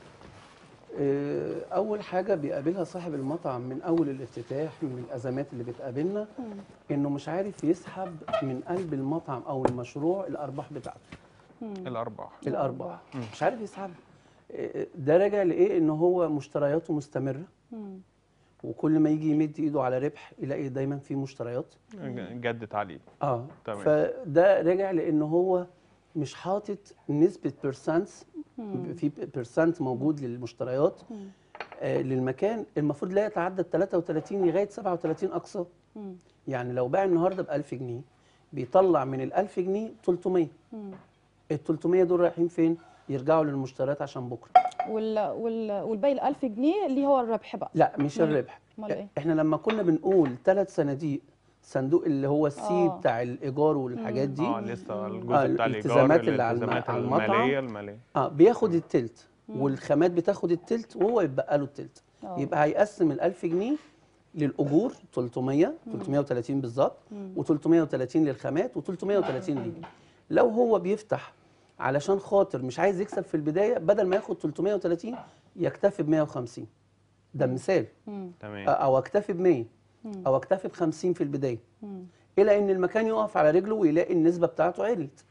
آه، اول حاجه بيقابلها صاحب المطعم من اول الافتتاح من الازمات اللي بتقابلنا انه مش عارف يسحب من قلب المطعم او المشروع الارباح بتاعته الارباح الارباح مش عارف يسحبها آه، ده راجع لايه ان هو مشترياته مستمره مم. وكل ما يجي يمد ايده على ربح يلاقي دايما في مشتريات جدت عليه اه تمام. فده راجع لان هو مش حاطط نسبه بيرسنتس في بيرسنت موجود للمشتريات آه للمكان المفروض لا يتعدى 33 لغايه 37 اقصى مم. يعني لو باع النهارده ب 1000 جنيه بيطلع من ال 1000 جنيه 300 مم. ال 300 دول رايحين فين؟ يرجعوا للمشتريات عشان بكره وال... وال... والباقي ال 1000 جنيه اللي هو الربح بقى لا مش مم. الربح امال ايه؟ احنا لما كنا بنقول ثلاث صناديق صندوق اللي هو السي آه. بتاع الايجار والحاجات دي اه لسه الجزء آه، بتاع الايجار الالتزامات اللي على الم- الالتزامات على المطعم. الماليه الماليه اه بياخد التلت والخامات بتاخد التلت وهو يتبقى له التلت آه. يبقى هيقسم ال 1000 جنيه للاجور 300 330 بالظبط و330 للخامات و330 ليه لو هو بيفتح علشان خاطر مش عايز يكسب في البدايه بدل ما ياخد 330 يكتفي ب 150 ده مثال مم. تمام آه، او اكتفي ب 100 مم. او اكتفي ب 50 في البدايه مم. الى ان المكان يقف على رجله ويلاقي النسبه بتاعته علت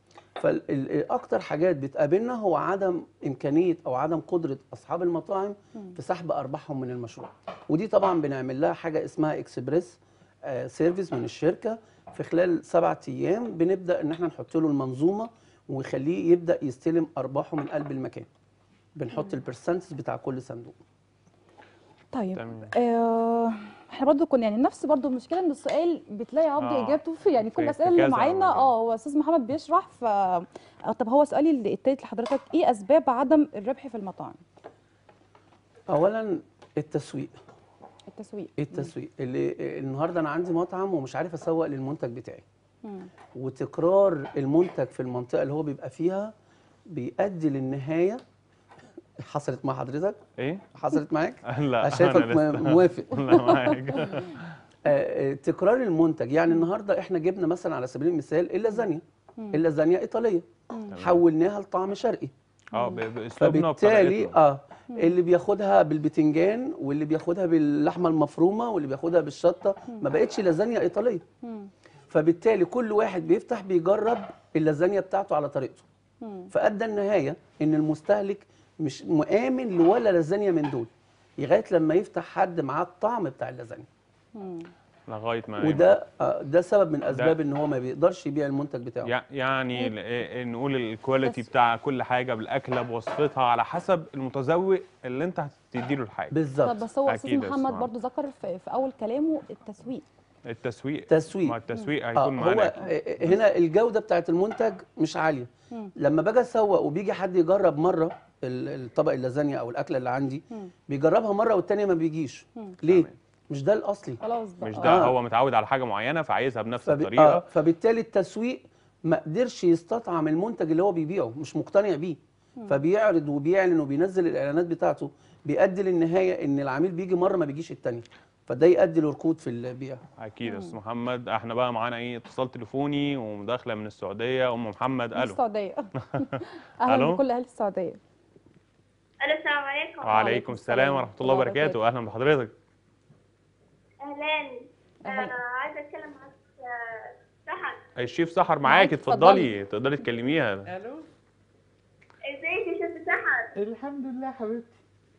فالاكتر حاجات بتقابلنا هو عدم امكانيه او عدم قدره اصحاب المطاعم في سحب ارباحهم من المشروع ودي طبعا بنعمل لها حاجه اسمها اكسبريس آه، سيرفيس من الشركه في خلال سبعة ايام بنبدا ان احنا نحط له المنظومه ونخليه يبدا يستلم ارباحه من قلب المكان بنحط البرسنتج بتاع كل صندوق طيب تمام. آه احنا برضو كنا يعني نفس برضو المشكله ان السؤال بتلاقي عبد آه. اجابته في يعني كل في- الاسئله في اللي كذا معانا مجال. اه هو استاذ محمد بيشرح ف آه، طب هو سؤالي اللي- التالت لحضرتك ايه اسباب عدم الربح في المطاعم اولا التسويق التسويق التسويق اللي النهارده انا عندي مطعم ومش عارف اسوق للمنتج بتاعي مم. وتكرار المنتج في المنطقه اللي هو بيبقى فيها بيؤدي للنهايه حصلت مع حضرتك ايه حصلت معاك لا شايفك أنا لسه- م- موافق لا معاك آه، تكرار المنتج يعني النهارده احنا جبنا مثلا على سبيل المثال اللازانيا اللازانيا ايطاليه حولناها لطعم شرقي اه ب- باسلوبنا فبالتالي وبطريقتنا. اه اللي بياخدها بالبتنجان واللي بياخدها باللحمه المفرومه واللي بياخدها بالشطه ما بقتش لازانيا ايطاليه فبالتالي كل واحد بيفتح بيجرب اللازانيا بتاعته على طريقته فادى النهايه ان المستهلك مش مؤمن لولا لازانيا من دول لغايه لما يفتح حد معاه الطعم بتاع اللازانيا لغايه ما وده آه، ده سبب من اسباب ان هو ما بيقدرش يبيع المنتج بتاعه يع- يعني ال- إيه- نقول الكواليتي بتاع كل حاجه بالاكله بوصفتها على حسب المتذوق اللي انت هتديله الحاجه طب بالظبط بس هو استاذ أكيد يا محمد أستاذ برضو ذكر في, في اول كلامه التسويق التسويق تسويق. ما التسويق آه هيكون هو معانا آه، هنا الجوده بتاعت المنتج مش عاليه لما باجي اسوق وبيجي حد يجرب مره ال- الطبق اللازانيا او الاكله اللي عندي بيجربها مره والتانيه ما بيجيش ليه تمام. مش ده الاصلي خلاص بقى مش آه. ده آه. هو متعود على حاجه معينه فعايزها بنفس فب... الطريقه آه فبالتالي التسويق ما قدرش يستطعم المنتج اللي هو بيبيعه مش مقتنع بيه فبيعرض وبيعلن وبينزل الاعلانات بتاعته بيؤدي للنهايه ان العميل بيجي مره ما بيجيش التانيه فده يؤدي لركود في البيع اكيد يا استاذ محمد احنا بقى معانا ايه اتصال تليفوني ومداخله من السعوديه ام محمد من الو السعوديه اهلا ألو. بكل اهل السعوديه الو السلام عليكم وعليكم السلام ورحمه الله وبركاته اهلا بحضرتك اهلا آه عايزه اتكلم معك آه، سحر الشيف سحر معاك، معاك اتفضلي. اتفضلي تقدري تكلميها الو ازيك يا شيف سحر الحمد لله حبيبتي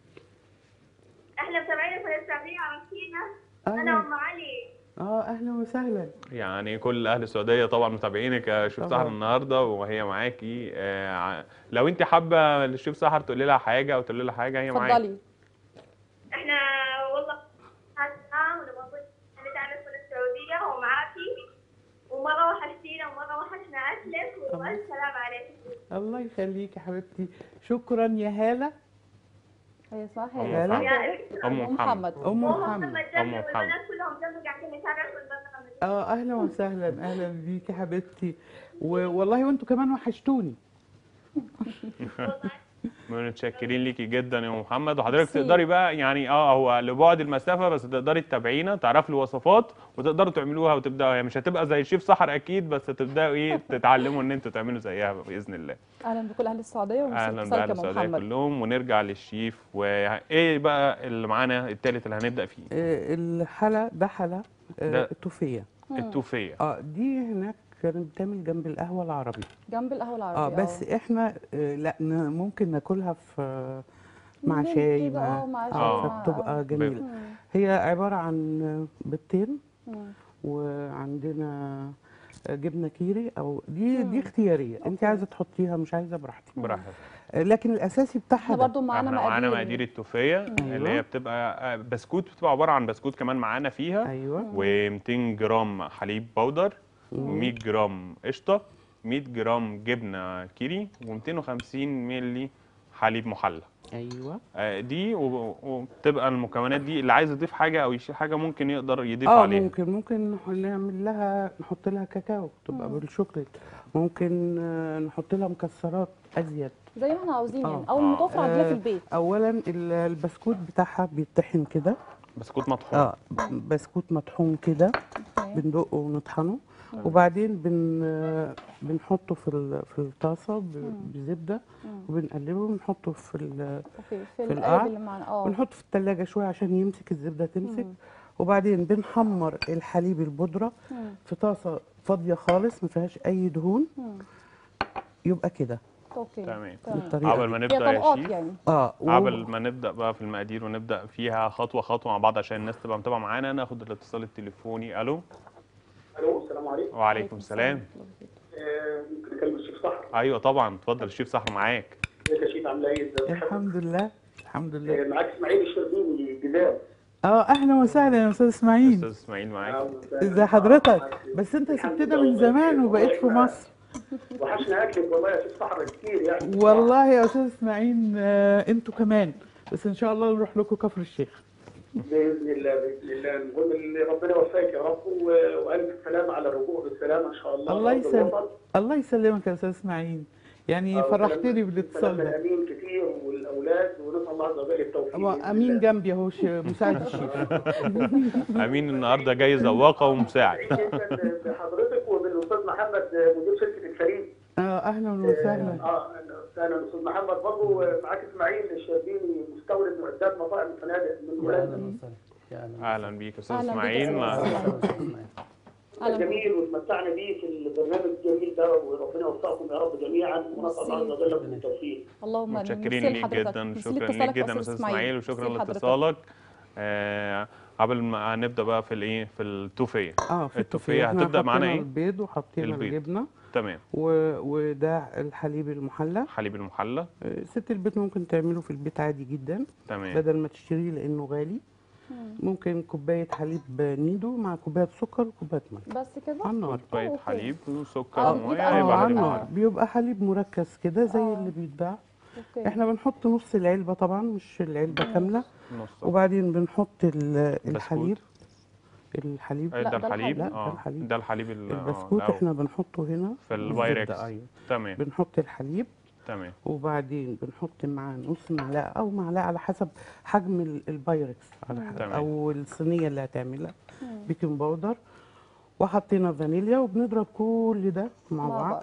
احنا متابعينك في السعوديه عارفينا انا اهلا ام علي اه اهلا وسهلا يعني كل اهل السعوديه طبعا متابعينك يا شيف طبعاً. سحر النهارده وهي معاكي آه، ع- لو انت حابه الشيف سحر تقولي لها حاجه او تقولي لها حاجه هي معاكي اتفضلي احنا والله حاسه ونبغى نتعرف في السعوديه ومعاكي ومره وحشتينا ومره وحشنا اكلك والف سلام عليك الله يخليك يا حبيبتي شكرا يا هاله هي اسمها أم هي هلا. يا ام محمد ام وهم محمد محمد أم جنبي محمد. والبنات كلهم جنبي قاعدين يتابعوا البرنامج اه اهلا وسهلا اهلا بيك يا حبيبتي و- والله وانتوا كمان وحشتوني متشكرين ليكي جدا يا ام محمد وحضرتك ميرسي. تقدري بقى يعني اه هو لبعد المسافه بس تقدري تتابعينا تعرفي الوصفات وتقدروا تعملوها وتبداوا هي مش هتبقى زي الشيف سحر اكيد بس تبداوا ايه تتعلموا ان انتوا تعملوا زيها باذن الله اهلا بكل اهل السعوديه اهلا ومساك باهل يا السعوديه محمد كلهم ونرجع للشيف وايه بقى اللي معانا التالت اللي هنبدا فيه آه الحلا ده حلا ده- آه التوفيه التوفيه اه دي هناك كانت بتعمل جنب القهوه العربي جنب القهوه العربيه اه بس احنا آه لا ن- ممكن ناكلها في آه، مع ممكن شاي كده، مع آه، مع شاي، آه مع- فبتبقى آه. جميله مم. هي عباره عن آه، بيضتين مم. وعندنا آه، جبنه كيري او دي دي اختياريه انت عايزه تحطيها مش عايزه براحتك براحتك آه، لكن الاساسي بتاعها احنا ده. برضو معانا احنا معانا مقادير مقادير التوفيه اللي هي بتبقى آه، بسكوت بتبقى عباره عن بسكوت كمان معانا فيها ايوه و200 جرام حليب بودر و100 جرام قشطه 100 جرام جبنه كيري و250 مللي حليب محلى ايوه آه، دي و- وبتبقى المكونات دي اللي عايز يضيف حاجه او يشيل حاجه ممكن يقدر يضيف اه عليها ممكن ممكن نح- نعمل لها نحط لها كاكاو تبقى بالشوكليت ممكن آه، نحط لها مكسرات ازيد زي ما احنا عاوزين يعني آه. او المتوفر عندنا في آه، البيت اولا ال- البسكوت بتاعها بيتطحن كده بسكوت مطحون اه بسكوت مطحون كده أوكي. بندقه ونطحنه وبعدين بن آه، بنحطه في ال- في الطاسه ب- بزبده وبنقلبه ونحطه في ال- اوكي في في القعر القالب اللي معانا اه ونحطه في التلاجة شويه عشان يمسك الزبده تمسك وبعدين بنحمر الحليب البودره مم. في طاسه فاضيه خالص ما فيهاش اي دهون مم. يبقى كده اوكي تمام. بالطريقه قبل دي. ما هي نبدا يا طبقات شيف يعني اه و- قبل ما نبدا بقى في المقادير ونبدا فيها خطوه خطوه مع بعض عشان الناس تبقى متابعه معانا ناخد الاتصال التليفوني الو الو السلام عليكم وعليكم السلام آه، ممكن اكلم الشيخ صحر ايوه طبعا اتفضل الشيف صحر معاك ازيك يا شيخ عامله ايه ازيك الحمد لله الحمد لله آه، معاك اسماعيل الشربيني الجزائر اه اهلا وسهلا يا استاذ اسماعيل استاذ اسماعيل معاك ازي حضرتك بس انت سبتنا من زمان وبقيت في مصر وحشنا اكلك والله يا شيخ صحر كتير يعني والله يا استاذ اسماعيل آه انتوا كمان بس ان شاء الله نروح لكم كفر الشيخ باذن الله باذن الله نقول اللي ربنا يوفقك يا رب و- والف سلامه على الرجوع بالسلامه ان شاء الله الله أرض يسلم الوطن. الله يسلمك يا استاذ اسماعيل يعني آه، فرحتني وسلامة- بالاتصال سلامة ده الامين كتير والاولاد ونسال الله الله عز وجل التوفيق هو بإذن امين الله. جنبي اهو ش- مساعد الشيف امين النهارده جاي ذواقه ومساعد سعيد جدا بحضرتك وبالاستاذ محمد مدير شركه الكريم آه اهلا وسهلا اه انا الاستاذ محمد برضه معاك اسماعيل الشربيني مستورد معدات مطاعم الفنادق من يا هولندا اهلا وسهلا يا اهلا اهلا بيك استاذ أهلاً بيك اسماعيل أستاذ ما- إسماعيل. أهلاً بك. جميل وتمتعنا بيه في البرنامج الجميل ده وربنا يوفقكم يا رب جميعا ونسال الله عز وجل لكم التوفيق اللهم آمين. متشكرين ميرسي ليك لحضرتك. جدا ميرسي شكرا ليك لاتصالك جدا يا استاذ اسماعيل ميرسي وشكرا لحضرتك. لاتصالك آه، قبل ما نبدا بقى في الايه في التوفيه اه في التوفيه إحنا هتبدا معانا حطينا ايه البيض وحطينا البيض. الجبنه تمام و... وده الحليب المحلى حليب المحلى آه، ست البيت ممكن تعمله في البيت عادي جدا تمام بدل ما تشتريه لانه غالي ممكن كوبايه حليب نيدو مع كوبايه سكر وكوبايه ميه بس كده على النار كوبايه أوكي. حليب وسكر آه، وميه بيبقى يبقى اه على حليب النار محلى. بيبقى حليب مركز كده زي آه. اللي بيتباع اوكي احنا بنحط نص العلبه طبعا مش العلبه كامله نص وبعدين بنحط ال- الحليب الحليب آه، لا، ده ده الحليب الحليب. لا، ده اه الحليب. ده الحليب ال- آه، البسكوت الأول. احنا بنحطه هنا في والزبدة، البايركس. ايوه تمام بنحط الحليب تمام وبعدين بنحط معاه نص معلقه او معلقه على حسب حجم ال- البايركس على حسب تمام. او الصينيه اللي هتعملها بيكنج باودر وحطينا فانيليا وبنضرب كل ده مع مع بعض بعض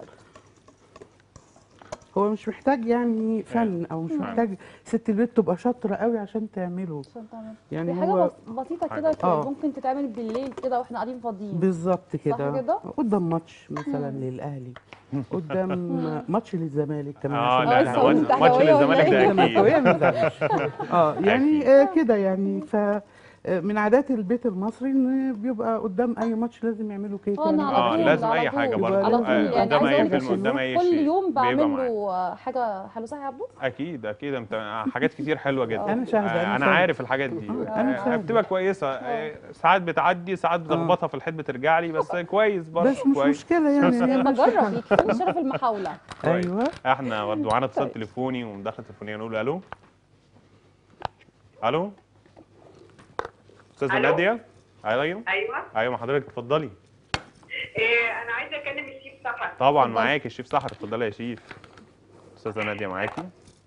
هو مش محتاج يعني فن او مش مم. محتاج ست البيت تبقى شاطره قوي عشان تعمله عشان تعمل يعني دي حاجه هو بس- بسيطه حاجة. كده آه. ممكن تتعمل بالليل كده واحنا قاعدين فاضيين بالظبط كده كده؟ قدام ماتش مثلا للاهلي قدام ماتش للزمالك كمان اه عشان لا ما احنا هو يزعلوش. أنت ماتش أهلاوية ولا للزمالك إيه؟ ده زملكاوية اكيد ما يزعلوش. اه يعني أكيد. آه كده يعني ف آه، من عادات البيت المصري ان بيبقى قدام اي ماتش لازم يعملوا كيك اه انا يعني. على اه طول لازم على اي حاجه طول. برضه على طول. آه، يعني قدام عايزة اي أقول لك فيلم قدام اي كل شيء يوم بيبقى بعمل معاك. له حاجه حلوه صح يا عبدو اكيد اكيد انت حاجات كتير حلوه جدا أنا شاهدة، أنا آه، انا شاهدة. عارف الحاجات دي آه، أنا آه، شاهدة. بتبقى كويسه آه، ساعات بتعدي ساعات بتخبطها في الحيط بترجع لي بس كويس برضه بس مش كويس مشكله يعني هي ماشية بجرب حالها. يكفيني شرف المحاوله كويس. ايوه احنا برضه معانا اتصال كويس. تليفوني ومداخله تليفونيه نقول الو الو استاذه ألو؟ ناديه ايوه ايوه ايوه مع حضرتك اتفضلي إيه انا عايزه اكلم الشيف سفر طبعا اتفضلي. معاكي الشيف سحر اتفضلي يا شيف استاذه ناديه معاكي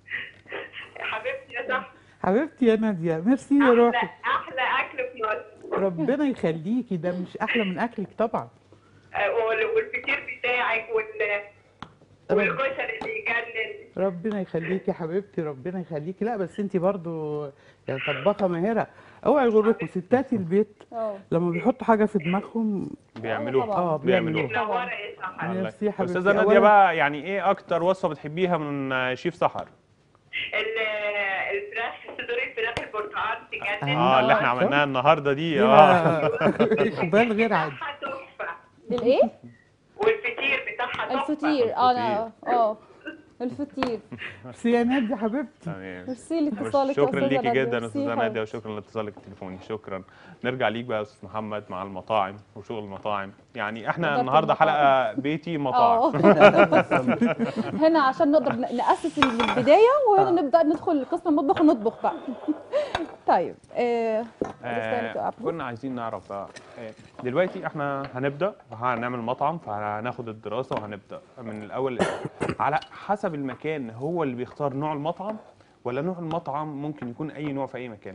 حبيبتي يا سحر حبيبتي يا ناديه ميرسي يا احلى روحي احلى اكل في مصر ربنا يخليكي ده مش احلى من اكلك طبعا آه، وال- والفطير بتاعك وال والكشري اللي يجنن ربنا يخليكي يا حبيبتي ربنا يخليكي لا بس انت برضو يعني طباخه ماهره اوعي يغركم ستات البيت اه لما بيحطوا حاجه في دماغهم بيعملوها طبعاً. اه بيعملوها. بيعملوها منوره يا سحر الله ميرسي يا حبيبتي. استاذه ناديه أولاً- بقى يعني ايه اكتر وصفه بتحبيها من شيف سحر ال- الفراخ صدور الفراخ البرتقال تجنن اه اللي احنا آه. عملناها النهارده دي اه اقبال غير عادي بتاعها تحفه الايه والفطير بتاعها تحفه الفطير اه انا اه الفطير ميرسي يا ناديه حبيبتي تمام ميرسي لاتصالك يا شكرا أستاذة ليكي نادية. جدا ميرسي استاذه يا ناديه حبيبتي. وشكرا لاتصالك التليفوني شكرا نرجع ليك بقى يا استاذ محمد مع المطاعم وشغل المطاعم يعني احنا إدارة النهارده المطاعم. حلقه بيتي مطاعم اه هنا عشان نقدر ن- نأسس من البداية وهنا نبدأ ندخل قسم المطبخ ونطبخ بقى طيب آه آه آه كنا عايزين نعرف بقى آه دلوقتي احنا هنبدا هنعمل مطعم فهناخد الدراسه وهنبدا من الاول على حسب المكان هو اللي بيختار نوع المطعم ولا نوع المطعم ممكن يكون اي نوع في اي مكان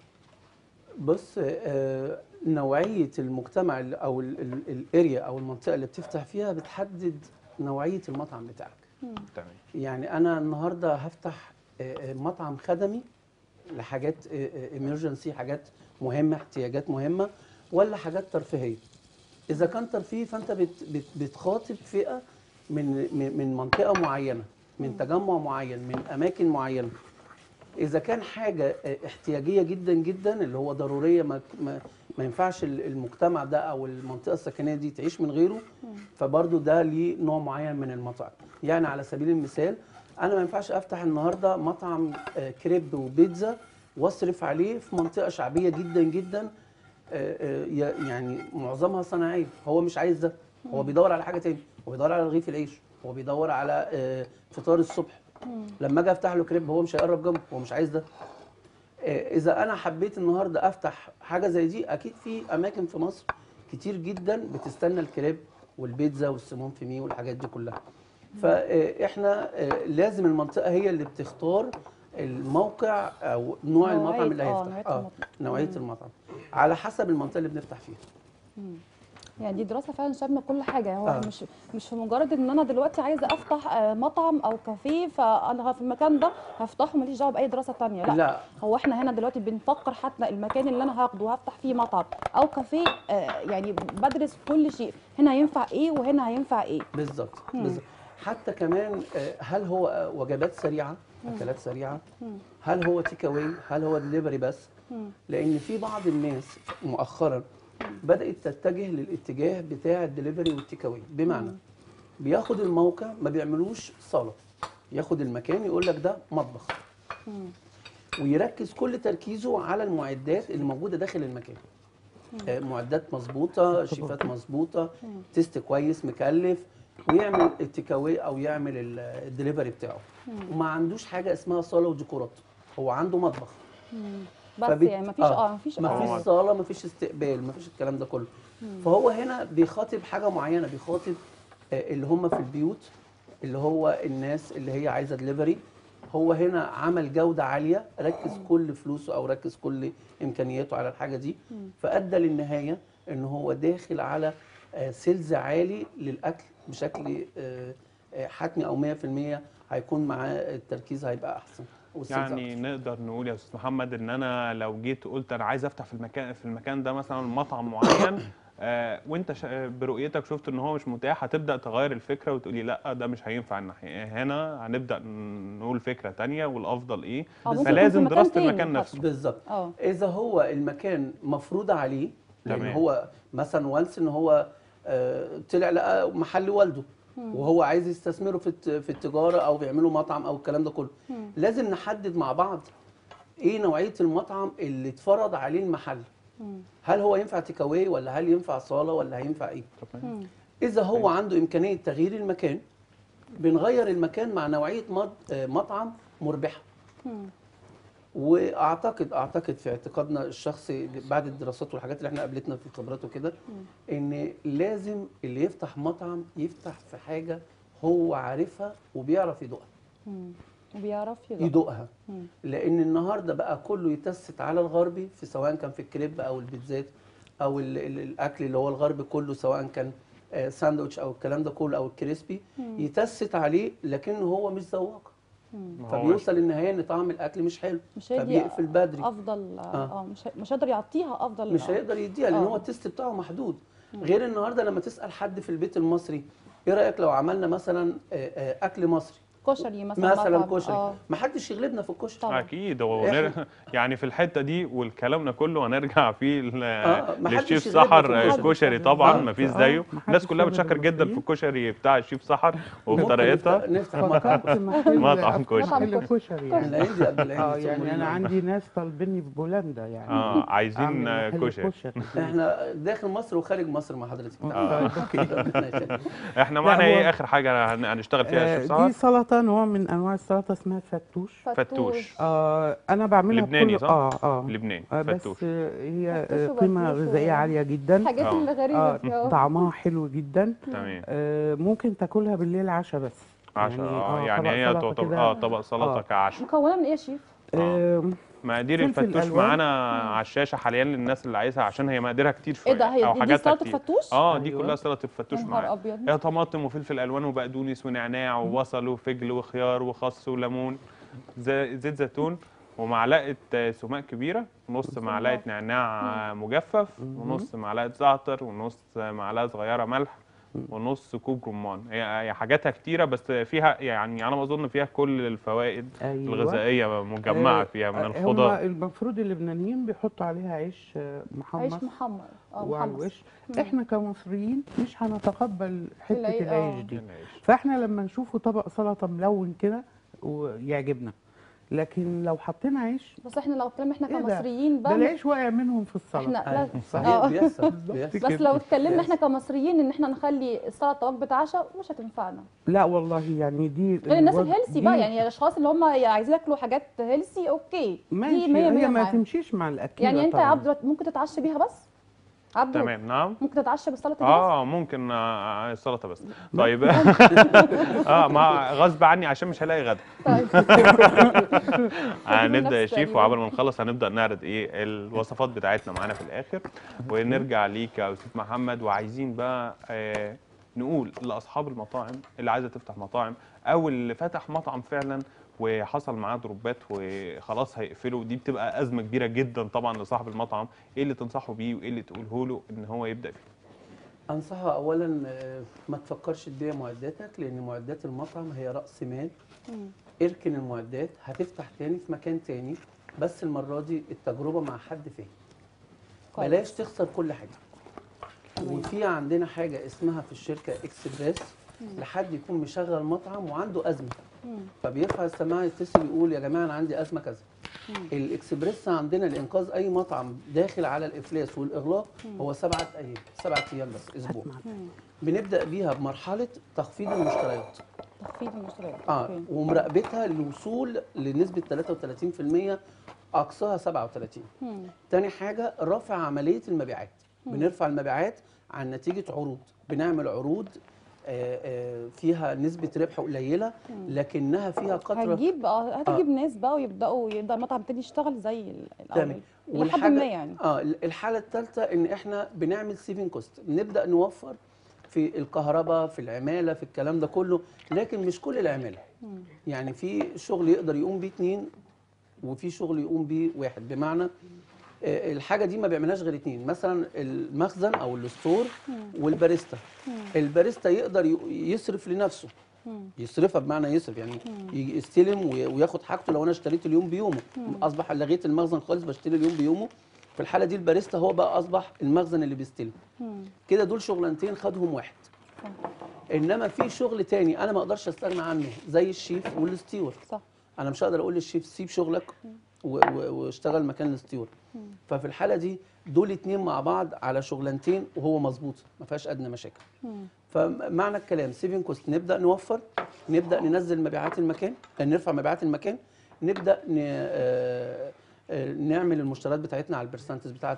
بص آه، نوعيه المجتمع ال- او ال- ال- الاريا او المنطقه اللي بتفتح فيها بتحدد نوعيه المطعم بتاعك تمام يعني انا النهارده هفتح آه، آه، مطعم خدمي لحاجات امرجنسي حاجات مهمه احتياجات مهمه ولا حاجات ترفيهيه اذا كان ترفيهي فانت بت بت بتخاطب فئه من من من منطقه معينه من تجمع معين من اماكن معينه اذا كان حاجه آه، احتياجيه جدا جدا اللي هو ضروريه ما ما, ما ينفعش ال- المجتمع ده او المنطقه السكنيه دي تعيش من غيره فبرضه ده ليه نوع معين من المطاعم يعني على سبيل المثال انا ما ينفعش افتح النهارده مطعم آه، كريب وبيتزا واصرف عليه في منطقه شعبيه جدا جدا آه، آه، ي- يعني معظمها صناعيه هو مش عايز ده هو بيدور على حاجه تاني هو بيدور على رغيف العيش هو بيدور على آه، فطار الصبح لما اجي افتح له كريب هو مش هيقرب جنبه هو مش عايز ده آه، اذا انا حبيت النهارده افتح حاجه زي دي اكيد في اماكن في مصر كتير جدا بتستنى الكريب والبيتزا والسمون في مي والحاجات دي كلها فاحنا آه، لازم المنطقه هي اللي بتختار الموقع او نوع نوعية- المطعم اللي آه، هيفتح نوعية اه المطعم. نوعيه المطعم على حسب المنطقه اللي بنفتح فيها يعني دي دراسه فعلا شامله كل حاجه هو آه. مش مش في مجرد ان انا دلوقتي عايزه افتح آه، مطعم او كافيه فانا في المكان ده هفتحه ماليش دعوه باي دراسه تانية لا, لا هو احنا هنا دلوقتي بنفكر حتى المكان اللي انا هاخده وهفتح فيه مطعم او كافيه آه، يعني بدرس كل شيء هنا هينفع ايه وهنا هينفع ايه بالظبط بالظبط حتى كمان آه، هل هو آه، وجبات سريعه اكلات سريعه هل هو تيك اواي هل هو دليفري بس لان في بعض الناس مؤخرا بدات تتجه للاتجاه بتاع الدليفري والتيك اواي بمعنى بياخد الموقع ما بيعملوش صاله ياخد المكان يقول لك ده مطبخ ويركز كل تركيزه على المعدات اللي موجوده داخل المكان آه، معدات مظبوطه شيفات مظبوطه تيست كويس مكلف ويعمل التيك اواي او يعمل ال- الدليفري بتاعه وما عندوش حاجه اسمها صاله وديكورات هو عنده مطبخ بس فبت- يعني مفيش اه مفيش ما آه. فيش صاله ما فيش استقبال ما فيش الكلام ده كله فهو هنا بيخاطب حاجه معينه بيخاطب آه، اللي هم في البيوت اللي هو الناس اللي هي عايزه دليفري هو هنا عمل جوده عاليه ركز كل فلوسه او ركز كل امكانياته على الحاجه دي فادى للنهايه ان هو داخل على آه، سيلز عالي للاكل بشكل آه، آه، حتمي او 100% هيكون معاه التركيز هيبقى احسن والسيلز يعني أكتر. نقدر نقول يا استاذ محمد ان انا لو جيت قلت انا عايز افتح في المكان في المكان ده مثلا مطعم معين آه وانت شا- برؤيتك شفت ان هو مش متاح هتبدا تغير الفكره وتقولي لا ده مش هينفع الناحية هنا هنبدا نقول فكره تانية والافضل ايه آه، ممكن فلازم يكون في مكان دراسه تاني المكان حتى. نفسه بالظبط اه اذا هو المكان مفروض عليه لان تمام. هو مثلا وانس ان هو آه، طلع لقى محل والده وهو عايز يستثمره في الت- في التجاره او بيعملوا مطعم او الكلام ده كله لازم نحدد مع بعض ايه نوعيه المطعم اللي اتفرض عليه المحل هل هو ينفع تيك أواي ولا هل ينفع صاله ولا هينفع ايه تمام. اذا هو عنده امكانيه تغيير المكان بنغير المكان مع نوعيه مط- آه، مطعم مربحه واعتقد اعتقد في اعتقادنا الشخصي بعد الدراسات والحاجات اللي احنا قابلتنا في الخبرات وكده ان لازم اللي يفتح مطعم يفتح في حاجه هو عارفها وبيعرف يدوقها وبيعرف يدق. يدوقها مم. لان النهارده بقى كله يتست على الغربي في سواء كان في الكريب او البيتزات او ال ال الاكل اللي هو الغربي كله سواء كان آه، ساندوتش او الكلام ده كله او الكريسبي يتست عليه لكنه هو مش ذواق ما هوش- فبيوصل النهايه ان طعم الاكل مش حلو مش هيدي فبيقفل بدري افضل اه, آه. آه مش هي- مش هيقدر يعطيها افضل مش آه. هيقدر يديها لان آه. هو التست بتاعه محدود غير النهارده لما تسال حد في البيت المصري ايه رايك لو عملنا مثلا آه، آه، اكل مصري كشري مثلا مثلا مطعم. كشري اه ما حدش يغلبنا في الكشري طبعا. اكيد ونر... يعني في الحته دي والكلامنا كله هنرجع فيه ل... آه، ما حدش للشيف يغلبنا في سحر آه، الكشري. كشري طبعا آه، ما فيش آه، زيه ما الناس حدش كلها يغلب بتشكر جدا في المصريين. الكشري بتاع الشيف سحر ممكن وبطريقتها نفتح- نفتح فكرت مطعم محل مطعم كشري. محل كشري يعني العندي قبل العندي اه يعني ثم انا العندي. عندي ناس طالبيني في بولندا يعني اه عايزين أعمل آه، محل كشري احنا داخل مصر وخارج مصر مع حضرتك آه. ربنا يخليك. احنا معانا لا، هو- ايه اخر حاجه هن- هنشتغل فيها يا آه، شيف دي سحر سلطه نوع من انواع السلطه اسمها فتوش فتوش آه انا بعملها لبناني بكل صح؟ اه اه لبناني آه بس فتوش آه، هي آه، فتوش قيمه وبطيخ غذائيه و- عاليه جدا الحاجات آه. اللي غريبه آه دي آه. طعمها حلو جدا تمام آه ممكن تاكلها بالليل عشاء بس عشان اه يعني طبق هي سلطة تعتبر كده. اه طبق سلطه آه. كعشاء مكونه من ايه يا شيف؟ آه مقادير فلفل الفتوش ألوان. معانا على الشاشه حاليا للناس اللي عايزها عشان هي مقاديرها كتير شويه ايه ده هي او دي, دي حاجاتها سلطه كتير فتوش؟ اه دي أيوة. كلها سلطه الفتوش يا نهار معانا ابيض هي طماطم وفلفل الوان وبقدونس ونعناع وبصل وفجل وخيار وخس وليمون زي- زيت زيتون ومعلقه آه، سماق كبيره ونص معلقه نعناع آه، مجفف ونص معلقه زعتر ونص آه، معلقه صغيره ملح ونص كوب رمان هي هي حاجاتها كتيره بس فيها يعني انا بظن فيها كل الفوائد أيوة. الغذائيه مجمعه آه، فيها من آه، الخضار هما المفروض اللبنانيين بيحطوا عليها عيش آه، عيش محمص محمر اه وعلى محمص الوش احنا كمصريين مش هنتقبل حته العي- العيش آه. دي فاحنا لما نشوفه طبق سلطه ملون كده ويعجبنا لكن لو حطينا عيش بس احنا لو اتكلمنا احنا إيه ده؟ كمصريين ده بقى العيش واقع منهم في السلطه احنا لا أيوة. صحيح آه. بيحصل بالظبط بيحصل بس كده. لو اتكلمنا احنا كمصريين ان احنا نخلي السلطه وجبه عشاء مش هتنفعنا لا والله يعني دي غير الناس الوج- الهيلسي دي بقى يعني الاشخاص اللي هم عايزين ياكلوا حاجات هيلسي اوكي ماشي دي 100 100 هي ما معاهم. تمشيش مع الاكل يعني انت يا عبد دلوقتي ممكن تتعشى بيها بس عبده تمام نعم ممكن تتعشى بالسلطه دي بس؟ اه ممكن آه، السلطه بس طيب اه ما غصب عني عشان مش هلاقي غدا طيب هنبدا يا نفس شيف تقريباً. وقبل ما نخلص هنبدا نعرض ايه الوصفات بتاعتنا معانا في الاخر ونرجع ليك يا استاذ محمد وعايزين بقى آه نقول لاصحاب المطاعم اللي عايزه تفتح مطاعم او اللي فتح مطعم فعلا وحصل معاه دروبات وخلاص هيقفله دي بتبقى ازمه كبيره جدا طبعا لصاحب المطعم ايه اللي تنصحه بيه وايه اللي تقوله له ان هو يبدا فيه انصحه اولا آه، ما تفكرش تبيع معداتك لان معدات المطعم هي راس مال اركن المعدات هتفتح تاني في مكان تاني بس المره دي التجربه مع حد فاهم كويس. بلاش تخسر كل حاجه وفي عندنا حاجه اسمها في الشركه اكسبريس لحد يكون مشغل مطعم وعنده ازمه فبيرفع السماعه يتصل يقول يا جماعه انا عندي ازمه كذا الاكسبريس عندنا لانقاذ اي مطعم داخل على الافلاس والاغلاق هو سبعه ايام سبعه ايام بس اسبوع بنبدا بيها بمرحله تخفيض المشتريات تخفيض المشتريات اه أوكي. ومراقبتها للوصول لنسبه 33% اقصاها 37 مم. تاني حاجه رفع عمليه المبيعات بنرفع المبيعات عن نتيجه عروض بنعمل عروض آه، آه، فيها نسبه ربح قليله لكنها فيها قطره هتجيب اه هتجيب ناس بقى ويبداوا يبدا المطعم تاني يشتغل زي ال- تمام الاول لحد ما يعني اه الحاله الثالثه ان احنا بنعمل سيفنج كوست بنبدا نوفر في الكهرباء في العماله في الكلام ده كله لكن مش كل العماله يعني في شغل يقدر يقوم بيه اتنين وفي شغل يقوم بيه واحد بمعنى آه، الحاجه دي ما بيعملهاش غير اتنين مثلا المخزن او الستور والباريستا الباريستا يقدر ي- يصرف لنفسه يصرفها بمعنى يصرف يعني يجي يستلم وي- وياخد حاجته لو انا اشتريت اليوم بيومه اصبح لغيت المخزن خالص بشتري اليوم بيومه في الحاله دي الباريستا هو بقى اصبح المخزن اللي بيستلم كده دول شغلانتين خدهم واحد انما في شغل تاني انا ما اقدرش استغنى عنه زي الشيف والستيور صح انا مش هقدر اقول للشيف سيب شغلك و- و- واشتغل مكان الستيور ففي الحاله دي دول اتنين مع بعض على شغلانتين وهو مظبوط ما فيهاش ادنى مشاكل فمعنى الكلام سيفنج كوست نبدا نوفر نبدا ننزل مبيعات المكان نرفع مبيعات المكان نبدا ن... آه، آه، نعمل المشتريات بتاعتنا على البرسنتج بتاعها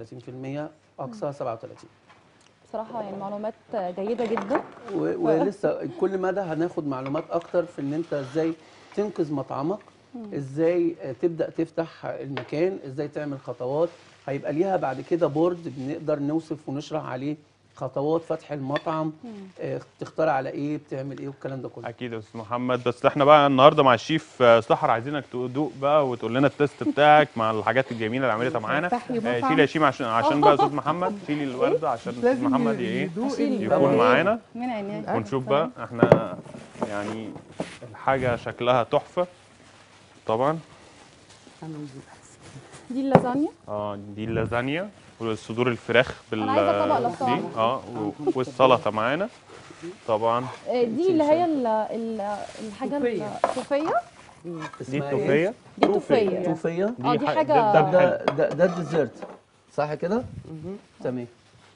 33% اقصاها 37 بصراحه يعني معلومات جيده جدا و- ولسه كل مدى هناخد معلومات اكتر في ان انت ازاي تنقذ مطعمك ازاي آه، تبدا تفتح المكان ازاي تعمل خطوات هيبقى ليها بعد كده بورد بنقدر نوصف ونشرح عليه خطوات فتح المطعم آه، تختار على ايه بتعمل ايه والكلام ده كله اكيد يا استاذ محمد بس احنا بقى النهارده مع الشيف آه، سحر عايزينك تدوق بقى وتقول لنا التيست بتاعك مع الحاجات الجميله اللي عملتها معانا تفتحي آه، مطعم؟ شيلي يا شيم عشان عشان بقى استاذ محمد شيلي الورده عشان استاذ لازم محمد ي- ايه يدوق أشيل. ال- يكون معانا من عينيه ونشوف بقى احنا يعني الحاجه شكلها تحفه طبعا أنا نجيب أحسن. دي اللازانيا اه دي اللازانيا والصدور الفراخ بال أنا عايزة طبق لو دي سمحت. اه و- والسلطه معانا طبعا آه، دي اللي هي ال- ال- الحاجه توفية. الطوفيه دي اسمها إيه؟ التوفيه دي توفيه توفيه اه دي ح- حاجه ده- ده طب ده ده, ده الديزرت صح كده تمام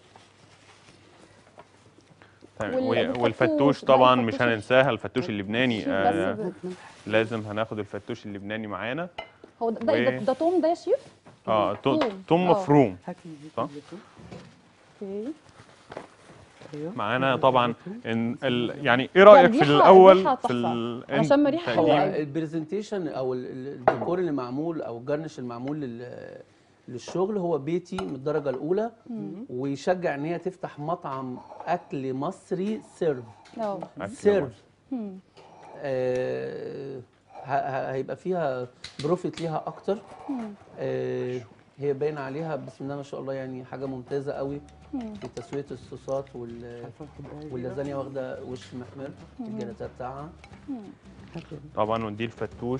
تمام. وال- و- والفتوش والفتوش بقى طبعا الفتوش مش هننساها الفتوش اللبناني بس آه ب- لازم هناخد الفتوش اللبناني معانا هو ده ده, و- ده, ده توم ده يا شيف اه تو- توم. توم آه. مفروم هاتي زيت صح؟ الزيتون. اوكي ايوه معانا طبعا إن ال... يعني ايه رايك في الريحة- الاول الريحة في تحفة. ال... أنا شم ريحة تقديم- حلوة هو أوي. البرزنتيشن او ال- ال- الديكور اللي معمول او الجرنش المعمول لل- للشغل هو بيتي من الدرجه الاولى ويشجع ان هي تفتح مطعم اكل مصري سيرف اه أكل سيرف مم. آه ه- ه- هيبقى فيها بروفيت ليها اكتر آه هي باين عليها بسم الله ما شاء الله يعني حاجه ممتازه قوي في تسويه الصوصات وال واللازانيا واخده وش محمر الجلاتيه بتاعها طبعا ودي الفتوش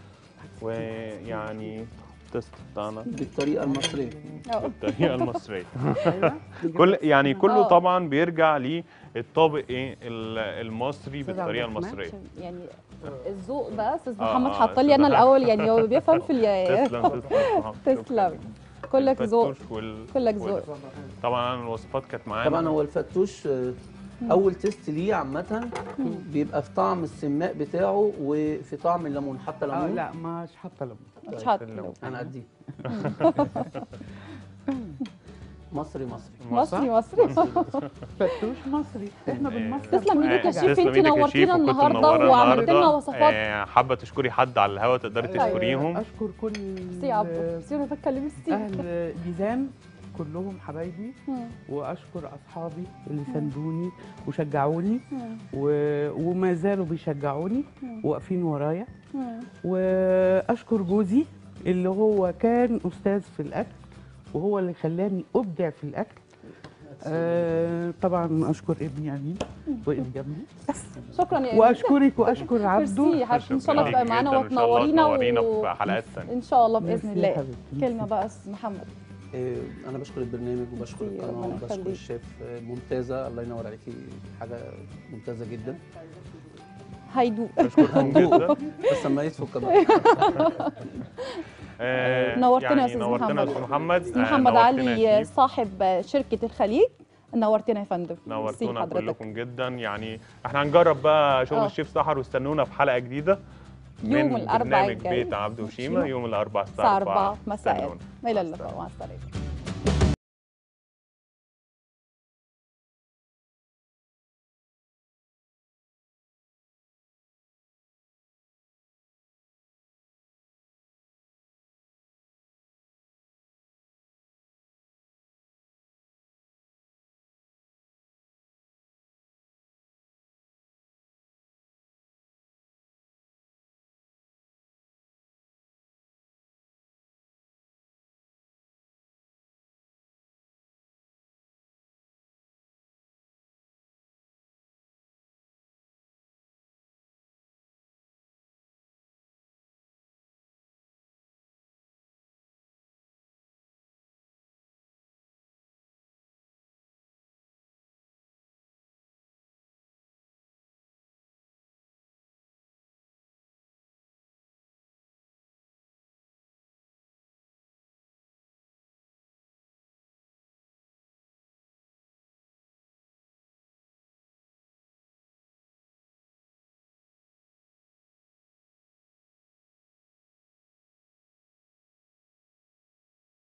ويعني التست بتاعنا بالطريقه المصريه اه بالطريقه المصريه كل يعني كله آه. طبعا بيرجع للطابق ايه ال- المصري أستاذ بالطريقه عبد الرحمن. المصريه يعني الذوق بقى استاذ آه، محمد آه، حط لي انا أستاذ الاول يعني هو بيفهم في اليا تسلم تسلم تسلم كلك ذوق الفتوش وال... كلك وال- ذوق طبعا الوصفات كانت معانا طبعا هو الفتوش آه، اول تيست ليه عامه بيبقى في طعم السماق بتاعه وفي طعم الليمون حتى اه ليمون لا مش حاطه ليمون مش حاط اللون. انا قديه مصري مصري مصري مصري فتوش مصري احنا بنمصر تسلم كل ايدك يا حاجة. شيف تسلم انت ايدك يا شيف نورتينا وكنت النهارده منورة وعملت لنا النهاردة. وصفات آه، حابه تشكري حد على الهوا تقدري أيوة. تشكريهم اشكر كل سي عبد سي بتكلمي سي اهل جيزان كلهم حبايبي مم. واشكر اصحابي اللي ساندوني وشجعوني مم. و... وما زالوا بيشجعوني مم. واقفين ورايا مم. واشكر جوزي اللي هو كان استاذ في الاكل وهو اللي خلاني ابدع في الاكل آه طبعا اشكر ابني امين وقف جنبي شكرا يا إيمان. واشكرك واشكر عبده ميرسي يا حبيبتي ان شاء الله شكراً تبقى معانا جداً، وإن شاء الله وتنورينا تنورينا و... في حلقات ثانيه ان شاء الله باذن ميرسي يا الله حبيبتي. كلمه بقى استاذ محمد آه، انا بشكر البرنامج وبشكر ميرسي، القناه ربنا وبشكر يخليك. الشيف آه، ممتازه الله ينور عليكي حاجه ممتازه جدا هيدوء بشكركم جدا بس لما يدفوا كمان آه، نورتنا يا يعني أستاذ نورتنا محمد. يا استاذ محمد استاذ آه، محمد نورتنا يا علي شيف. صاحب شركه الخليج نورتنا يا فندم ميرسي نورتونا لحضرتك. كلكم جدا يعني احنا هنجرب بقى شغل آه. الشيف سحر واستنونا في حلقه جديده يوم من الأربعاء برنامج الجاي. بيت عبد وشيمه شيمة. يوم الاربعاء الساعه 4 مساء استنونا. الى اللقاء مع السلامه